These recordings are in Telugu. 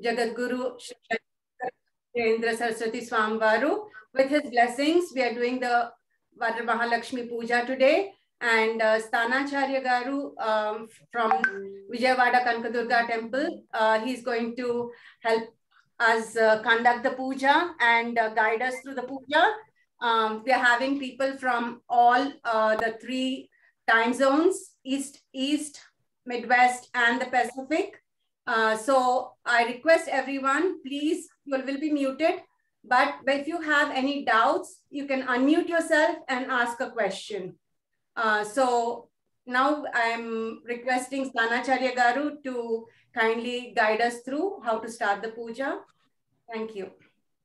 Jagadguru Indra Saraswati Swamvaru. With his blessings, we are doing the Vajra Mahalakshmi Puja today. And uh, Stanacharya Garu um, from Vijayawada Kankadurga Temple, uh, he's going to help us uh, conduct the puja and uh, guide us through the puja. Um, we are having people from all uh, the three time zones, East, East, Midwest, and the Pacific. Uh, so I request everyone, please, you will be muted. But if you have any doubts, you can unmute yourself and ask a question. Uh, so now I'm requesting Stanacharya Garu to kindly guide us through how to start the puja. Thank you.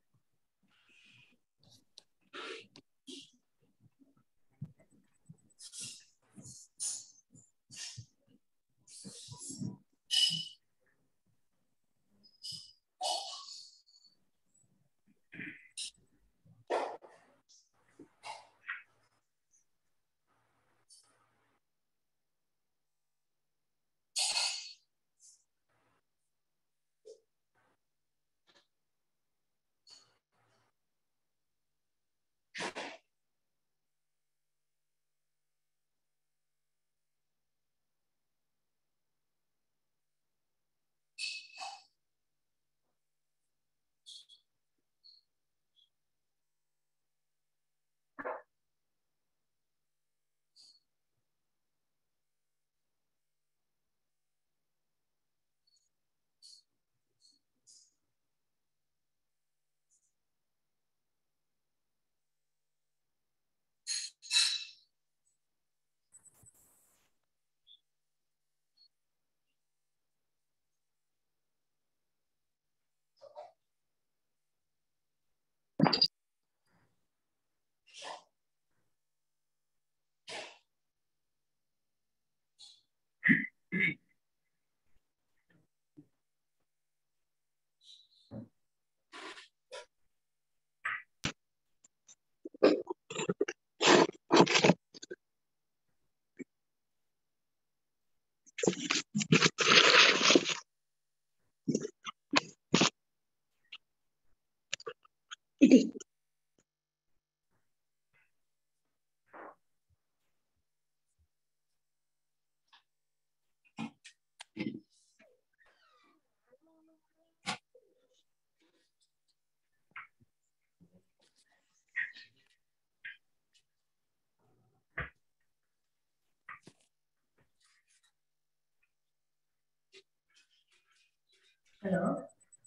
Hello.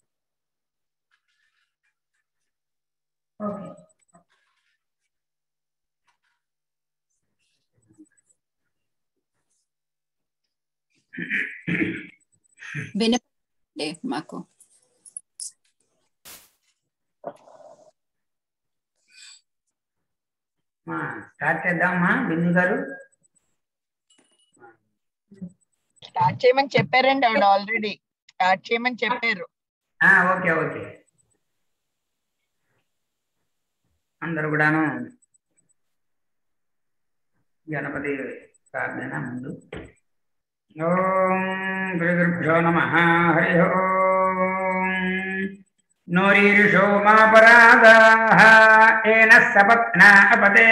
Okay. వినపడే మాకు మా స్టార్ట్ చేద్దామా బిందు గారు స్టార్ట్ చేయమని చెప్పారండి ఆవిడ ఆల్రెడీ స్టార్ట్ చేయమని చెప్పారు ఆ, ఓకే ఓకే అందరు కూడాను గణపతి ప్రార్థన ముందు ఓం గురుభ్యో నమ హరి ఓం నోరీరుషో మాపరాధాః ఏన సపత్నా అపతే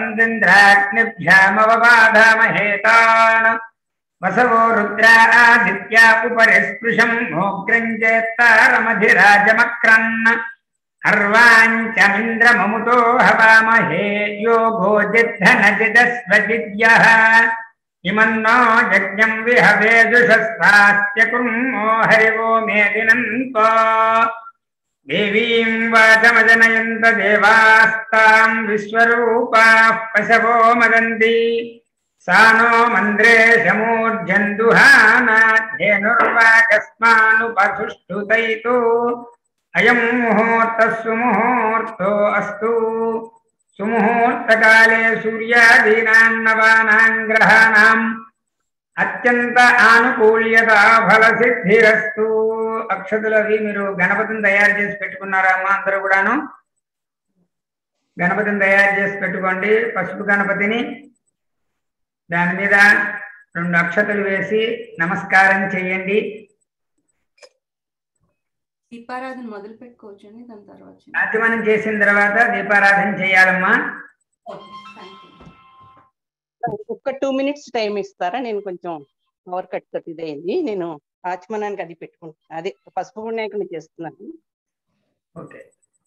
భవంతింద్రాగ్నిభ్యామవబాధామహేతాన్ వసవో రుద్రా ఆదిత్యా ఉపరి స్పృశం మోగ్రం చేత్తారమధిరాజమక్రన్న హర్వాంచమింద్రమముతో హవామహే యోగో జిద్ధనజిదస్వజిద్యః ఇమన్నో యజ్ఞం విహవేజుషస్వాస్య కుర్మో హరివో మేదినంతో దేవీం వాచమజనయంత దేవాస్తాం విశ్వరూపాః పశవో మదంతి सा नो मन्द्रे शमूर्जन्दुहानाध्येनुर्वाकस्मानुपसुष्ठुतैतो अयं मुहूर्तः सुमुहूर्तो अस्तु सुमुहूर्तकाले सूर्यादीनां नवानां ग्रहाणाम् అత్యంత ఆనుకూల్యత ఫలసిద్ధిరస్తు అక్షతులు అవి మీరు గణపతిని తయారు చేసి పెట్టుకున్నారా అమ్మా అందరూ కూడాను గణపతిని తయారు చేసి పెట్టుకోండి పసుపు గణపతిని దాని మీద రెండు అక్షతలు వేసి నమస్కారం చేయండి దీపారాధన మొదలు పెట్టుకోవచ్చు అండి దాని తర్వాత చిన్న- ఆచమనం చేసిన తర్వాత దీపారాధన చేయాలమ్మా ఓకే, థాంక్ యూ. ఒక్క టూ మినిట్స్ టైం ఇస్తారా నేను కొంచెం పవర్ కట్ తోటి ఇదైంది నేను ఆచమనానికి అది పెట్టుకుంటాను అదే పసుపు పుణ్యాకని చేస్తున్నాను ఓకే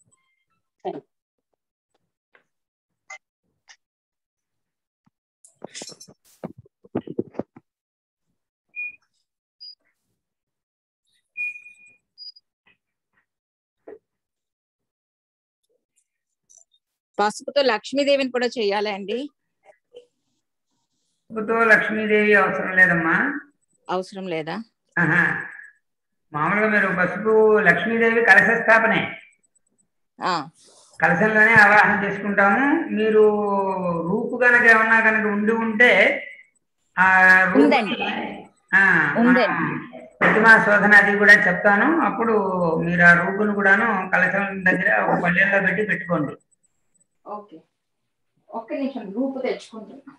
పసుపుతో లక్ష్మీదేవిని కూడా చెయ్యాలి అండి పసుపుతో లక్ష్మీదేవి అవసరం లేదమ్మా అవసరం లేదా ఆహా. మామూలుగా మీరు పసుపు లక్ష్మీదేవి కలశ స్థాపనే ఆ కలశంలోనే ఆవాహన చేసుకుంటాము మీరు రూపు కనుక ఏమన్నా కనుక ఉండి ఉంటే ఆ రూపు ఉందండి. ఆ, ఉందండి. మనం ప్రతిమా శోధన అది కూడా చెప్తాను అప్పుడు మీరు ఆ రూపును కూడాను కలశం దగ్గర ఒక పల్లెల్లో పెట్టి పెట్టుకోండి ఓకే ఒక్క నిమిషం రూపు తెచ్చుకుంటున్నా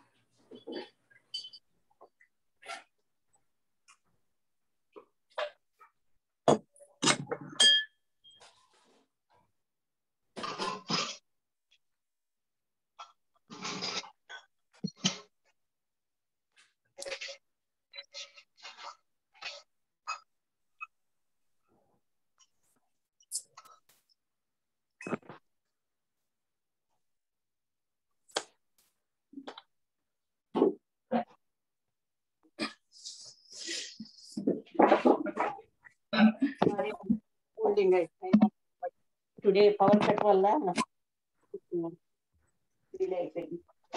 కూలింగ్ అయిపోయింది టుడే పవర్ కట్ వల్ల డిలే అయిపోయింది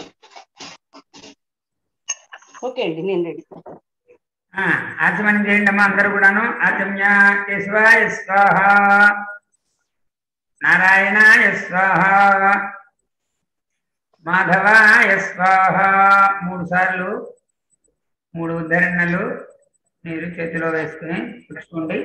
ఓకే అండి నేను రెడీ ఆ, ఆచమనం చేయండి అమ్మా అందరూ కూడాను ఆచమ్య కేశవాయ స్వాహ నారాయణాయ స్వాహ మాధవాయ స్వాహ మూడు సార్లు మూడు ఉద్ధరణలు మీరు చేతిలో వేసుకుని పుచ్చుకోండి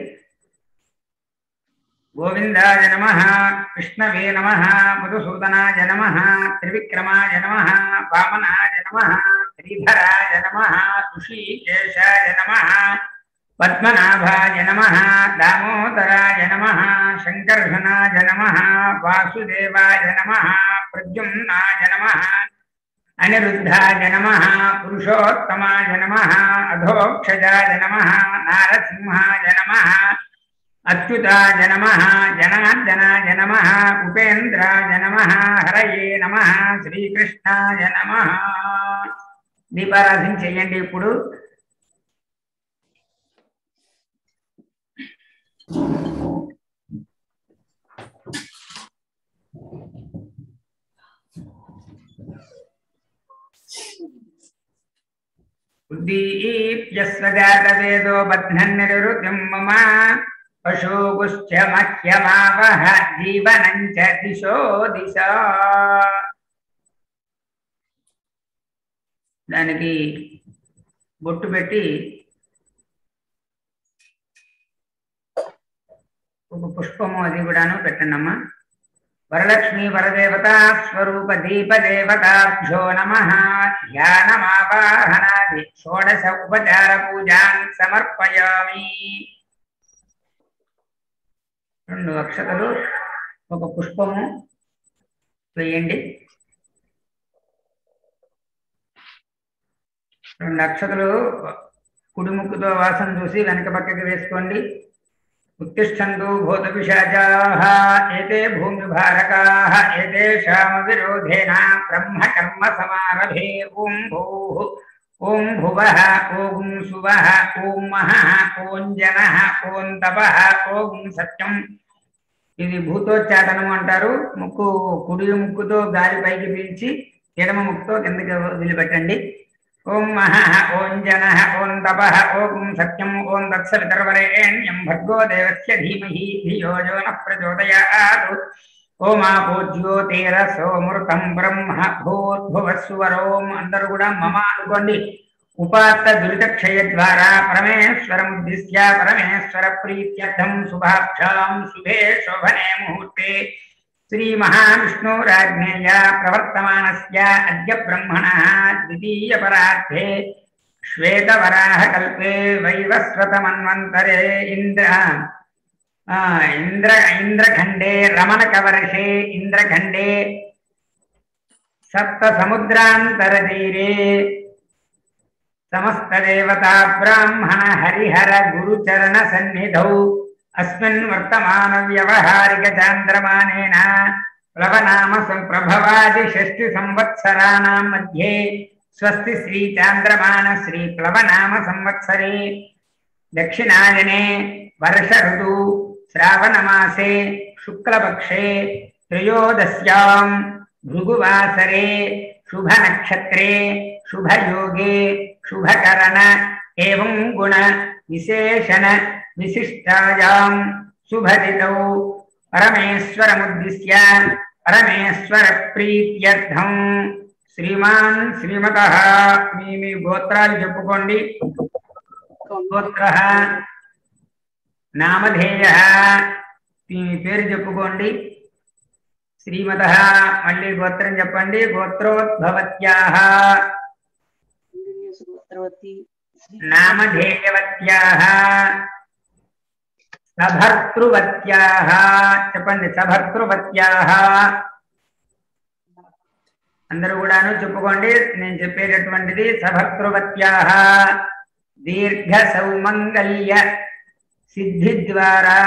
గోవిందాయ నమ విష్ణవే నమ మధుసూదనాయ నమ త్రివిక్రమాయ నమ వామనాయ నమ శ్రీధరాయ నమ ఋషికేశాయ నమ పద్మనాభాయ నమ దామోదరాయ నమ శంకర్షణాయ నమ వాసుదేవాయ నమ ప్రద్యుమ్నాయ నమ అనిరుద్ధాయ నమ పురుషోత్తమాయ నమ అధోక్షజాయ నమ నారసింహాయ నమ అచ్యుతాయ నమ జనార్దనాయ నమ ఉపేంద్రాయ నమ హరయే నమ శ్రీకృష్ణాయ నమ దీపారాధన చెయ్యండి ఇప్పుడు ఉద్దీప్యస్వజాతవేదో బధ్నన్నిరుతిం మమ పశూగుశ్చ మహ్యమావహ జీవనం చ దిశో దిశ దానికి బొట్టు పెట్టి ఒక పుష్పము అది కూడాను పెట్టండమ్మా వరలక్ష్మి వరదేవతా స్వరూప దీప దేవతాభ్యో నమ ధ్యానమావాహనాది షోడశ ఉపచార పూజాన్ సమర్పయామి రెండు అక్షతలు ఒక పుష్పము వేయండి రెండు అక్షతలు కుడి ముక్కుతో వాసన చూసి వెనక పక్కకి వేసుకోండి ఉత్తిష్టంతు భూతపిశాచాः ఏతే భూమిభారకాः ఏతేషామ విరోధేన బ్రహ్మ కర్మ సమారభే ఓం భూః ఓం భువః ఓం సువః ఓం మహః ఓం జనః ఓం తపః ఓం సత్యం ఇది భూతోచ్చాటనము అంటారు ముక్కు కుడి ముక్కుతో గాలి పైకి పీల్చి ఎడమ ముక్కుతో కిందకి వదిలిపెట్టండి ఓం మహః ఓం జనః ఓం తపః ఓం సత్యం ఓం తత్సవితర్వరేణ్యం భర్గో దేవస్య ధీమహి ధియో యో నః ప్రచోదయాత్ ఓమాపోజ్యోతిరసోమృతం బ్రహ్మ భూర్భువస్సువరోం అందరూ కూడా మమ అనుకోండి ఉపాత్త దురితక్షయ ద్వారా పరమేశ్వరం ఉద్దిశ్య పరమేశ్వర ప్రీత్యర్థం శుభాభ్యాం శుభే శోభనే ముహూర్తే శ్రీ మహావిష్ణురాజ్ఞేయ ప్రవర్తమానస్య అద్య బ్రహ్మణः ద్వితీయ పరార్థే శ్వేతవరాహ కల్పే వైవస్వతమన్వంతరే ఇంద్ర ఆ ఇంద్ర ఇంద్రఖండే రమణ కవర్షే ఇంద్రఖండే సప్త సముద్రాంతరతీరే సమస్త దేవతా బ్రాహ్మణ హరిహర గురుచరణ సన్నిధౌ అస్మిన్ వర్తమాన వ్యవహారిక చాంద్రమానేన ప్లవనామ సంప్రభవాది షష్టి సంవత్సరాణం మధ్యే స్వస్తి శ్రీ చాంద్రమాన శ్రీ ప్లవనామ సంవత్సరే దక్షిణాయనే వర్ష ఋతు శ్రావణమాసే శుక్లపక్షే త్రయోదశ్యాం భృగువాసరే శుభనక్షత్రే శుభయోగే శుభకరణ ఏవం గుణ విశేషణ విశిష్టాయాం శుభతిథౌ పరమేశ్వరముద్దిశ్య పరమేశ్వర ప్రీత్యర్థం శ్రీమాన్ శ్రీమత మీ మీ గోత్రాలు చెప్పుకోండి గోత్ర నామధేయ మీ పేరు చెప్పుకోండి శ్రీమత మళ్ళీ గోత్రం చెప్పండి గోత్రోద్భవత్యా సూత్రవతి నామధేయవత్యా సభర్తృవత్యా చెప్పండి సభర్తృవత్యా అందరూ కూడాను చెప్పుకోండి నేను చెప్పేటటువంటిది సభర్తృవత్యా దీర్ఘ సౌమంగళ్య సిద్ధి ద్వారా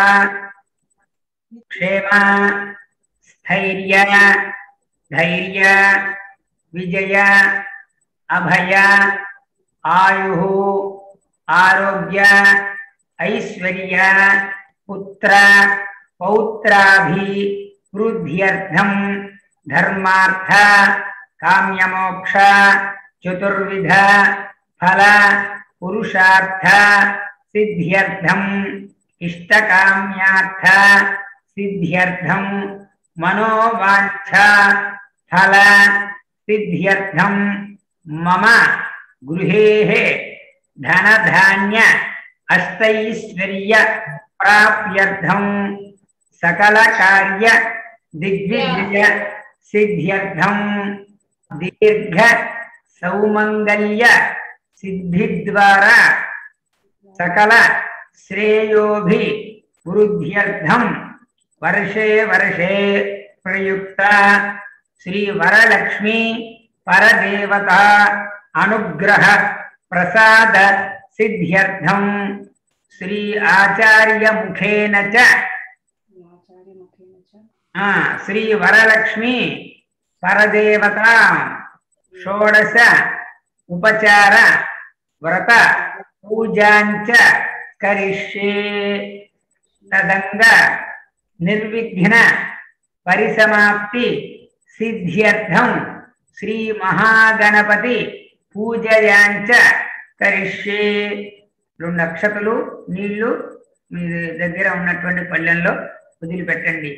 క్షేమ స్థైర్య ధైర్య విజయ అభయ ఆయు ఆరోగ్య ఐశ్వర్య పుత్ర పౌత్రాభి వృద్ధ్యర్థం ధర్మార్థ కామ్యమోక్ష చతుర్విధ ఫల పురుషార్థ సిద్ధ్యర్థం ఇష్టకామ్యార్థ సిద్ధ్యర్థం మనోవాంఛ ఫల సిద్ధ్యర్థం మమ గృహే ధనధాన్య అష్టైశ్వర్య ప్రాప్యర్థం సకల కార్య దిగ్విజయ సిద్ధ్యర్థం దీర్ఘ సౌమంగళ్య సిద్ధి ద్వారా సకల శ్రేయోభి వృద్ధ్యర్థం వర్షే వర్షే ప్రయుక్త శ్రీ వరలక్ష్మి పరదేవత అనుగ్రహ ప్రసాద సిద్ధ్యర్థం శ్రీ ఆచార్య ముఖేన చ ఆచార్యముఖేన చ ఆ, శ్రీ వరలక్ష్మి పరదేవత షోడశ ఉపచార వ్రత పూజాంచ కరిష్యే తదంగ నిర్విఘ్న పరిసమాప్తి సిద్ధ్యర్థం శ్రీ మహాగణపతి పూజయాంచ కరిష్యే రెండు అక్షతలు నీళ్లు మీ దగ్గర ఉన్నటువంటి పళ్ళెంలో వదిలిపెట్టండి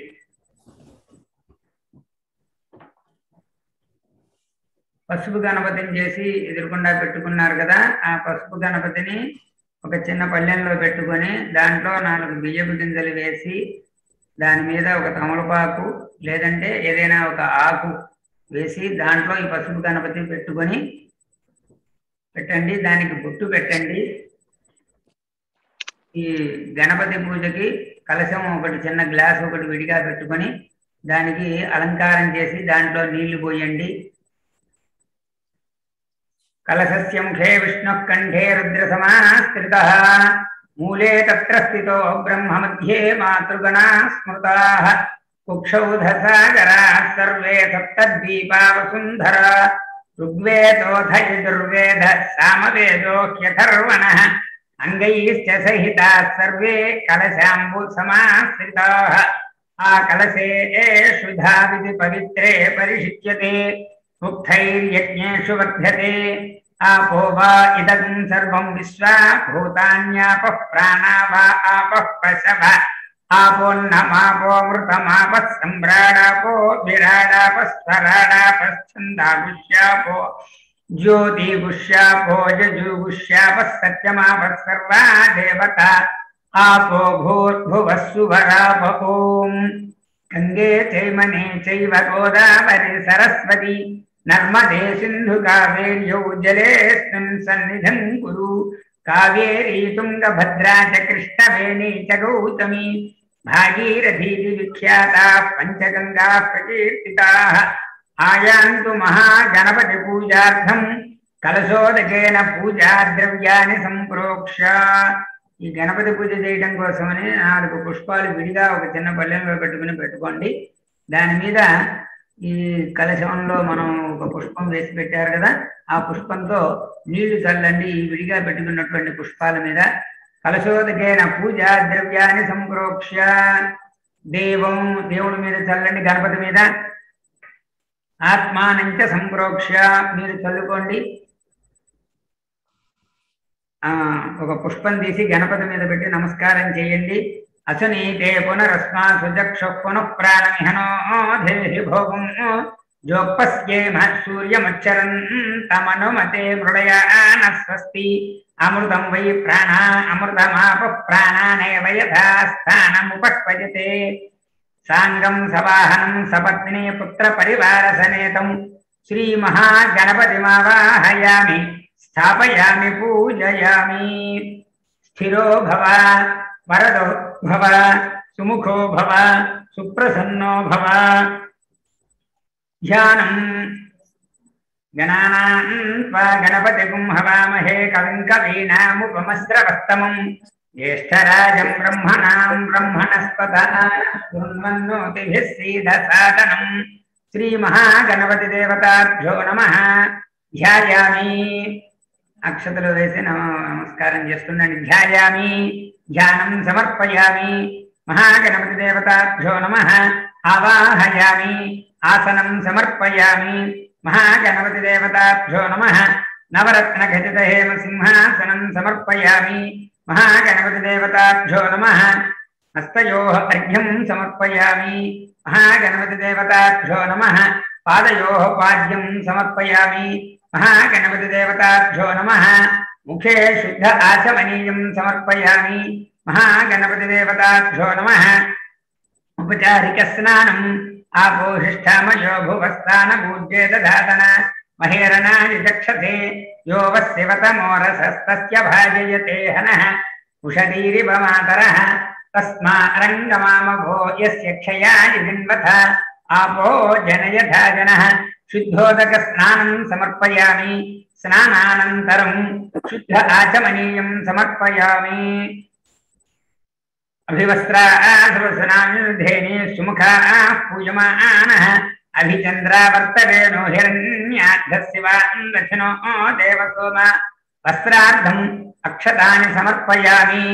పసుపు గణపతిని చేసి ఎదురుకుండా పెట్టుకున్నారు కదా ఆ పసుపు గణపతిని ఒక చిన్న పళ్ళెంలో పెట్టుకొని దాంట్లో నాలుగు బియ్యపు గింజలు వేసి దాని మీద ఒక తమలపాకు లేదంటే ఏదైనా ఒక ఆకు వేసి దాంట్లో ఈ పసుపు గణపతి పెట్టుకొని పెట్టండి దానికి బొట్టు పెట్టండి ఈ గణపతి పూజకి కలశం ఒకటి చిన్న గ్లాస్ ఒకటి విడిగా పెట్టుకొని దానికి అలంకారం చేసి దాంట్లో నీళ్లు పోయండి కలశస్య ముఖే విష్ణు కంఠే రుద్ర సమాశ్రిత మూలే తత్ర స్థితో బ్రహ్మ మధ్యే మాతృగణా స్మృతా కుక్షౌధసాగరా సర్వే సప్తద్వీపా వసుంధరా ఋగ్వేదోధ యజుర్వేద సామవేదో హ్యథర్వణ అంగైశ్చ సహితా సర్వే కలశాంబు సమాశ్రితా ఆ కలశేషుధా విధి పవిత్రే పరిశిచ్యతే ఉక్తైర్యజ్ఞేషు వర్ధతే आपो वा इदं सर्वं विश्वा भूतान्यापः प्राणा वा आपः पशव आपोन्नमापोऽमृतमापः सम्राडापो विराडापस्वराडापश्छन्दागुष्यापो ज्योतिगुष्यापो यजुगुष्यापः सत्यमापः सर्वा देवता आपो भूर्भुवः सुवरापपोम् गङ्गे चैमने चैव गोदावरी सरस्वती नर्मदे सिन्धु कावेर्यौ जलेऽस्मिन् सन्निधिं कुरु कावेरी तुङ्गभद्रा च कृष्णवेणी च गौतमी భాగీరథీతి విఖ్యాతా పంచగంగా ప్రకీర్తితా ఆయాంతు మహాగణపతి పూజార్థం కలశోదకేన పూజా ద్రవ్యాన్ని సంప్రోక్ష ఈ గణపతి పూజ చేయడం కోసమని నాలుగు పుష్పాలు విడిగా ఒక చిన్న పల్లెంలో పెట్టుకుని పెట్టుకోండి దాని మీద ఈ కలశంలో మనం ఒక పుష్పం వేసి పెట్టారు కదా ఆ పుష్పంతో నీళ్లు చల్లండి ఈ విడిగా పెట్టుకున్నటువంటి పుష్పాల మీద కలశోదకేన పూజా ద్రవ్యాన్ని సంప్రోక్ష దేవం దేవుడి మీద చల్లండి గణపతి మీద ఆత్మానంచ సంప్రోక్ష మీరు చల్లుకోండి ఆ ఒక పుష్పం తీసి గణపతి మీద పెట్టి నమస్కారం చేయండి అసునీతే పునరస్మా సుజక్ష పునః ప్రాణమిహనో దేహి భోగం జోపస్యేమ సూర్యమచ్చరన్ తమనుమతే మృడయాన స్వస్తి అమృతం వై ప్రాణ అమృతమాప ప్రాణానేవ యథా స్థానముపక్వజతే సాంగం సవాహనం సపత్ని పుత్ర పరివార సమేతం శ్రీ మహాగణపతిమావాహయామి స్థాపయామి పూజయామి స్థిరో భవ వరదో భవ సుముఖో భవ సుప్రసన్నో భవ ధ్యానం గణానాం త్వా గణపతిగుం హవామహే కవిం కవీనాముపమస్రవస్తమం జ్యేష్ఠరాజం బ్రహ్మణాం బ్రహ్మణస్పద శృణ్వన్నోతిభిः సీదసాదనం శ్రీమహాగణపతి దేవతాభ్యో నమ ధ్యాయామి అక్షతలు వేసి నమ- నమస్కారం చేస్తుండండి ధ్యాయామి ధ్యానం సమర్పయామి మహాగణపతి దేవతాభ్యో నమ ఆవాహయామి ఆసనం సమర్పయామి మహాగణపతి దేవతాభ్యో నమ నవరత్న ఖచిత హేమ సింహాసనం సమర్పయామి మహాగణపతి దేవతాభ్యో నమ హస్తయో అర్ఘ్యం సమర్పయామి మహాగణపతి దేవతాభ్యో నమ పాదయో పాద్యం సమర్పయామి మహాగణపతి దేవతాభ్యో నమ ముఖే శుద్ధ ఆచమనీయం సమర్పయామి మహాగణపతి దేవతాభ్యో నమ ఉపచారిక స్నానం ఆపోషిష్టామయో భువస్థాన పూజ్యే దధాతన మహేరణాని చక్షతే యో వస్యవతమోరసస్తస్య భాజయతే హనః ఉషదీరివ మాతరः తస్మా రంగమామభో యస్య క్షయాయ జిన్వథ ఆపో జనయథా జనः శుద్ధోదక స్నానం సమర్పయామి స్నానానంతరం శుద్ధ ఆచమనీయం సమర్పయామి అభివస్త్రాధేని సుముఖా పూయమానః అభిచంద్రావర్తవేణో హిరణ్యార్థశివాన్ దక్షిణో దేవసోమ వస్త్రార్థం అక్షతాని సమర్పయామి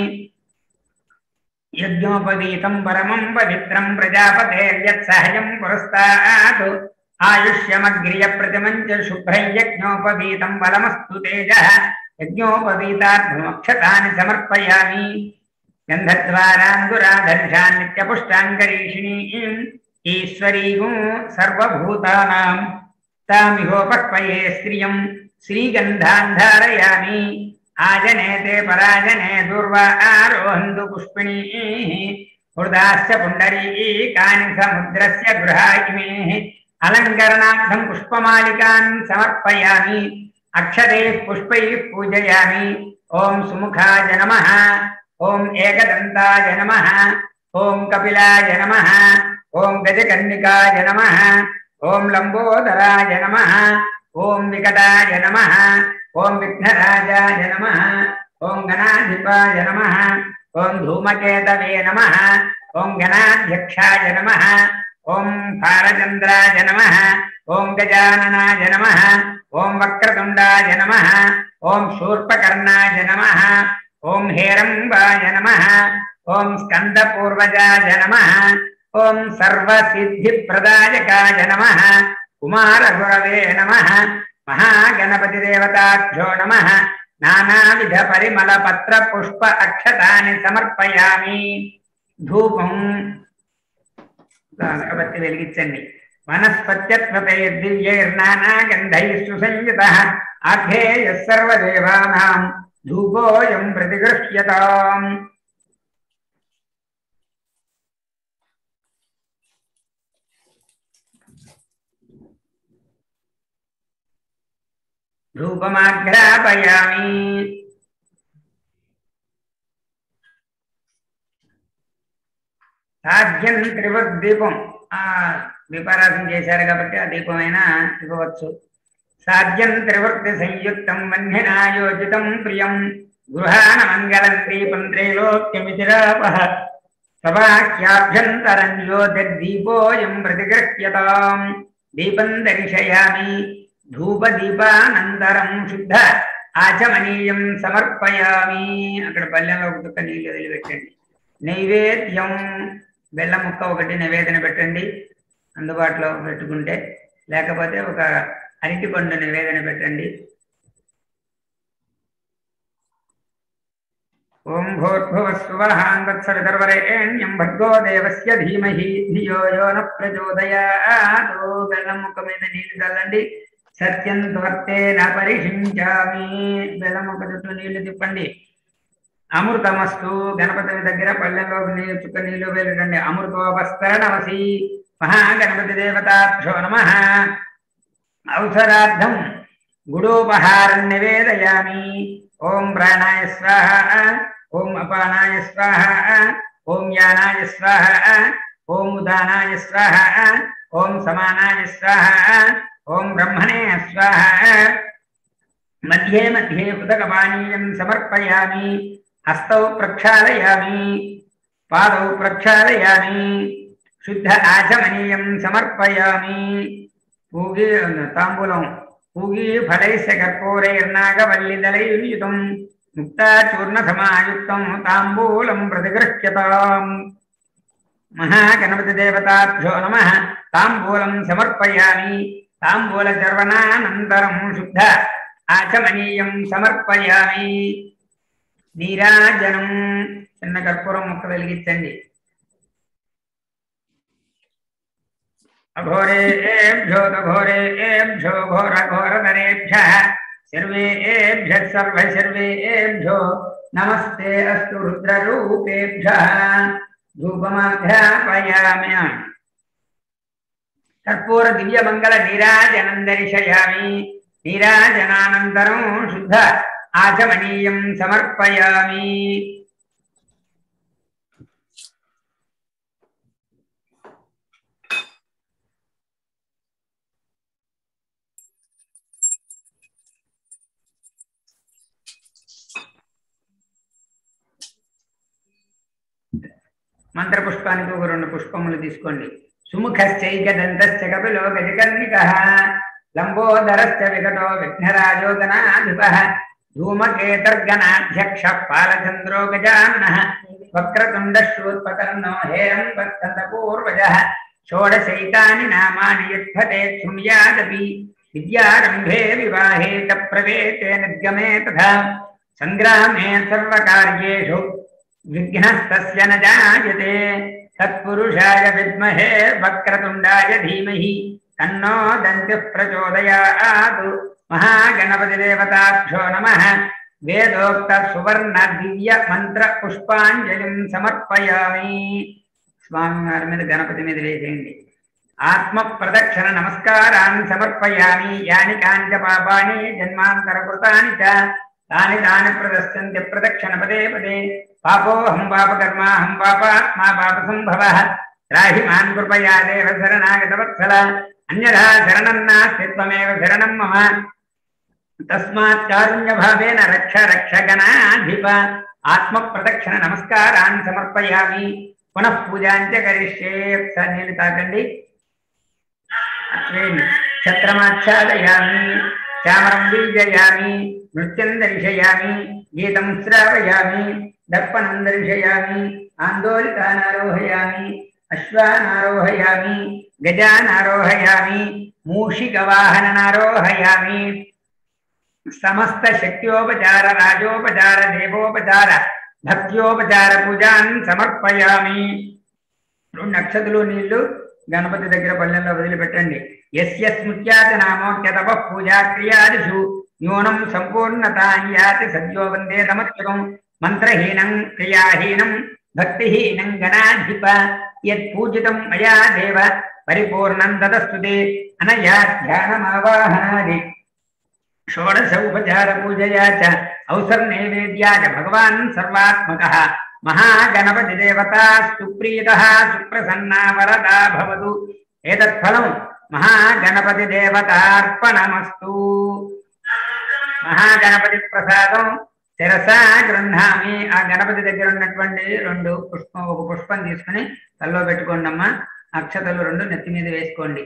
యజ్ఞోపవీతం పరమం పవిత్రం ప్రజాపతేర్యత్సహజం పురస్తాత్ ఆయుష్యమగ్రియ ప్రతిమం చ శుభ్రం యజ్ఞోపవీతం బలమస్తు తేజ యజ్ఞోపవీతార్థమక్షతాని సమర్పయామి గంధద్వారాంగురాధర్షాన్ నిత్యపుష్టాంగరీషిణీం ఈశ్వరీం సర్వభూతానాం తామిహోపక్వయే స్త్రియం శ్రీగంధాన్ ధారయామి ఆజనేతే పరాజనే దుర్వా ఆరోహంతు పుష్పిణీ హృదాశ్చ పుండరీకాని సముద్రస్య గృహాయిమే అలంకరణార్థం పుష్పమాలికాన్ సమర్పయామి అక్షరే పుష్పై పూజయామి ఓం సుముఖాయ నమః ఓం ఏకదంతాయ నమః ఓం కపిలాయ నమః ఓం గజకర్ణికాయ నమః ఓం లంబోదరాయ నమః ఓం వికటాయ నమః ఓం విఘ్నరాజాయ నమః ఓం గణాధిపాయ నమః ఓం ధూమకేతవే నమః ఓం గణాధ్యక్షాయ నమః ఓం భారచంద్రాయ నమః ఓం గజాననాయ నమః ఓం వక్రతుండాయ నమః ఓం శూర్పకర్ణాయ నమః ఓం హేరంబాయ నమః ఓం స్కందపూర్వజాయ నమః ఓం సర్వసిద్ధిప్రదాయకాయ నమః కుమారగురవే నమః మహాగణపతి దేవతాభ్యో నమః నానావిధ పరిమళ పత్ర పుష్ప అక్షతాని సమర్పయామి ధూపం అగరబత్తి వెలిగించండి వనస్పత్యత్వతే దివ్యైర్నానా గంధై సుసంయుత ఆఘేయ సర్వదేవానాం ధూపోయం ప్రతిగృహ్యతాం ధూపమాఘ్రాపయామి సాధ్యం త్రివద్దీపం ఆ దీపారాధన చేశారు కాబట్టి ఆ దీపమైనా ఇవ్వవచ్చు సాధ్యం త్రివర్తి సంయుక్తం వన్యనాయోజితం ప్రియం గృహాణ మంగళం దీపం త్రైలోక్యమితిరాపహ సభాఖ్యాభ్యంతరం జ్యోతిర్దీపోయం ప్రతిగృహ్యతాం దీపం దర్శయామి ధూపదీపానంతరం శుద్ధ ఆచమనీయం సమర్పయామి అక్కడ పల్లెంలో ఒక దుక్క నీళ్ళు వదిలిపెట్టండి నైవేద్యం బెల్లం ముక్క ఒకటి నివేదన పెట్టండి అందుబాటులో పెట్టుకుంటే లేకపోతే ఒక అరటి పండు నివేదన పెట్టండి ఓం భూర్భువస్సువహాన్ వత్సవితర్వరేణ్యం భర్గో దేవస్య ధీమహి ధియో యో న ప్రచోదయాత్ బెల్లం ముక్క మీద నీళ్లు చల్లండి సత్యం త్వర్తేన పరిషించామి బెల్లం ముక్క చుట్టూ నీళ్లు తిప్పండి అమృతమస్తు గణపతి దగ్గర పల్లెల్లో నీళ్ళు చుక్క నీళ్లు వెళ్ళండి అమృతోపస్తరణమసి మహాగణపతి దేవతాభ్యో నమ అవసరార్థం గుడోపహారం నివేదయామి ఓం ప్రాణాయ స్వాహ ఓం అపానాయ స్వాహ ఓం యానాయ స్వాహ ఓం ఉదానాయ స్వాహ ఓం సమానాయ స్వాహ ఓం బ్రహ్మణే స్వాహ మధ్యే మధ్యే ఉదకపానీయం సమర్పయామి హస్తౌ ప్రక్షాళయామి పాదౌ ప్రక్షాళయామి శుద్ధ ఆచమనీయం సమర్పయామి పూగి తాంబూలం పూగి ఫలైస్య కర్పూరైర్నాగవల్లిదలైర్యుతం ముక్తాచూర్ణ సమాయుక్తం తాంబూలం ప్రతిగృహ్యతాం మహాగణపతి దేవతాభ్యో నమ తాంబూలం సమర్పయామి తాంబూల చర్వణానంతరం శుద్ధ ఆచమనీయం సమర్పయామి నీరాజనం చిన్న కర్పూరం ముక్క వెలిగించండి అఘోరేభ్యో ఘోరేభ్యో ఘోర ఘోరధరేభ్య సర్వేభ్య సర్వ సర్వేభ్యో నమస్తే అస్తు రుద్రరూపేభ్య ధూపమాధ్యాపయామి కర్పూర దివ్యమంగళ నీరాజనం దర్శయామి నీరాజనానంతరం శుద్ధ ఆచమనీయం సమర్పయామి మంత్రపుష్పానికి ఒక రెండు పుష్పములు తీసుకోండి సుముఖశ్చైకదంతశ్చ కపిలో గజకర్ణిక లంబోదరశ్చ వికటో విఘ్నరాజో గణాధిప ధూమకేతర్గణాధ్యక్ష పాలచంద్రో గజానన వక్రతుండ శూర్పకర్ణో హేరం వర్తంత పూర్వజ షోడశైతాని నామాని యత్ఫతే శృణ్యాదపి విద్యారంభే వివాహే చ ప్రవేశే నిర్గమే తథా సంగ్రామే సర్వకార్యేషు విఘ్నస్తస్య న జాయతే తత్పురుషాయ విద్మహే వక్రతుండాయ ధీమహి తన్నో దంతి ప్రచోదయాత్ మహాగణపతి దేవతాభ్యో నమ వేదోక్త సువర్ణ దివ్య మంత్ర పుష్పాంజలిం సమర్పయామి స్వామివారి మీద గణపతి మీద వేసేయండి ఆత్మ ప్రదక్షిణ నమస్కారాన్ని సమర్పయామి యాని కాని చ పాపాని జన్మాంతర కృతాని చ తాని తాని ప్రదర్శంతి ప్రదక్షిణ పదే పదే పాపోహం పాపకర్మాహం పాపాత్మా పాప సంభవ త్రాహి మాన్ కృపయా దేవ శరణాగత వత్సల అన్యథా శరణం నాస్తి త్వమేవ శరణం మమ తస్మాత్ కారుణ్య భావేన రక్ష రక్ష గణాధిప ఆత్మ ప్రదక్షిణ నమస్కారాన్ని సమర్పయామి పునః పూజాంచ కరిష్యే ఒకసారి నీళ్ళు తాకండి అశ్వేని ఛత్రమాచ్ఛాదయామి చామరం బీజయామి నృత్యం దర్శయామి గీతం శ్రావయామి దర్పణం దర్శయామి ఆందోళికానారోహయామి అశ్వానారోహయామి గజానారోహయామి మూషికవాహననారోహయామి సమస్త శక్త్యోపచార రాజోపచార దేవోపచార భక్త్యోపచార పూజాన్ సమర్పయామి రెండు నక్షత్రులు నీళ్లు గణపతి దగ్గర పల్లెల్లో వదిలిపెట్టండి ఎస్య స్మృత్యాత నామోక్య తప పూజా క్రియాదిషు న్యూనం సంపూర్ణత యాతి సద్యో వందే తమత్యుగం మంత్రహీనం క్రియాహీనం భక్తిహీనం గణాధిప యత్ పూజితం మయా దేవ పరిపూర్ణం తదస్తుతే అనయా ధ్యానమావాహనాది షోడశ ఉపచార పూజయా చ ఔసర్ నైవేద్యా చ భగవాన్ సర్వాత్మక మహాగణపతి దేవత సుప్రీత సుప్రసన్నా వరదా భవతు ఏతత్ఫలం మహాగణపతి దేవతార్పణమస్తు మహాగణపతి ప్రసాదం శిరస గృహామి ఆ గణపతి దగ్గర ఉన్నటువంటి రెండు పుష్పం ఒక పుష్పం తీసుకుని తల్లో పెట్టుకోండి అమ్మా అక్షతలు రెండు నెత్తి మీద వేసుకోండి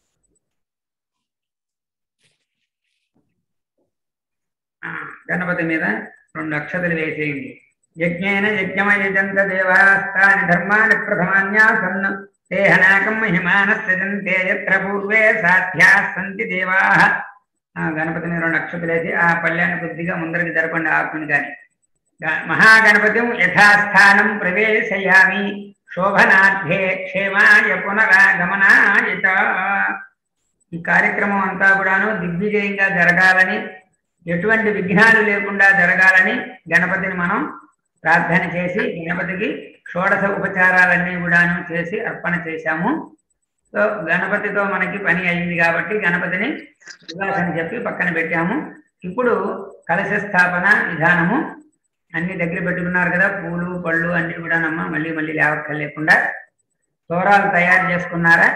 ఆ, గణపతి మీద రెండు అక్షతలు వేసేయండి యజ్ఞేన యజ్ఞమయజంత దేవాస్తాని ధర్మాని ప్రథమాన్యాసన్ దేహనాకం మహిమానస్యజంతే యత్ర పూర్వే సాధ్యా సంతి దేవా ఆ గణపతి మీద రెండు అక్షతలు వేసి ఆ పళ్ళ్యాన్ని కొద్దిగా ముందరికి జరపండి ఆకుని కానీ మహాగణపతి యథాస్థానం ప్రవేశయామి శోభనార్థే క్షేమాయ పునరాగమనాయ చ. ఈ కార్యక్రమం అంతా కూడాను దిగ్విజయంగా జరగాలని ఎటువంటి విఘ్నాలు లేకుండా జరగాలని గణపతిని మనం ప్రార్థన చేసి గణపతికి షోడశ ఉపచారాలన్నీ కూడాను చేసి అర్పణ చేశాము సో గణపతితో మనకి పని అయింది కాబట్టి గణపతిని ఉల్లాసం చెప్పి పక్కన పెట్టాము ఇప్పుడు కలశ స్థాపన విధానము అన్ని దగ్గర పెట్టుకున్నారు కదా పూలు పళ్ళు అన్ని కూడానమ్మా మళ్ళీ మళ్ళీ లేవక్కర్లేకుండా తోరాలు తయారు చేసుకున్నారా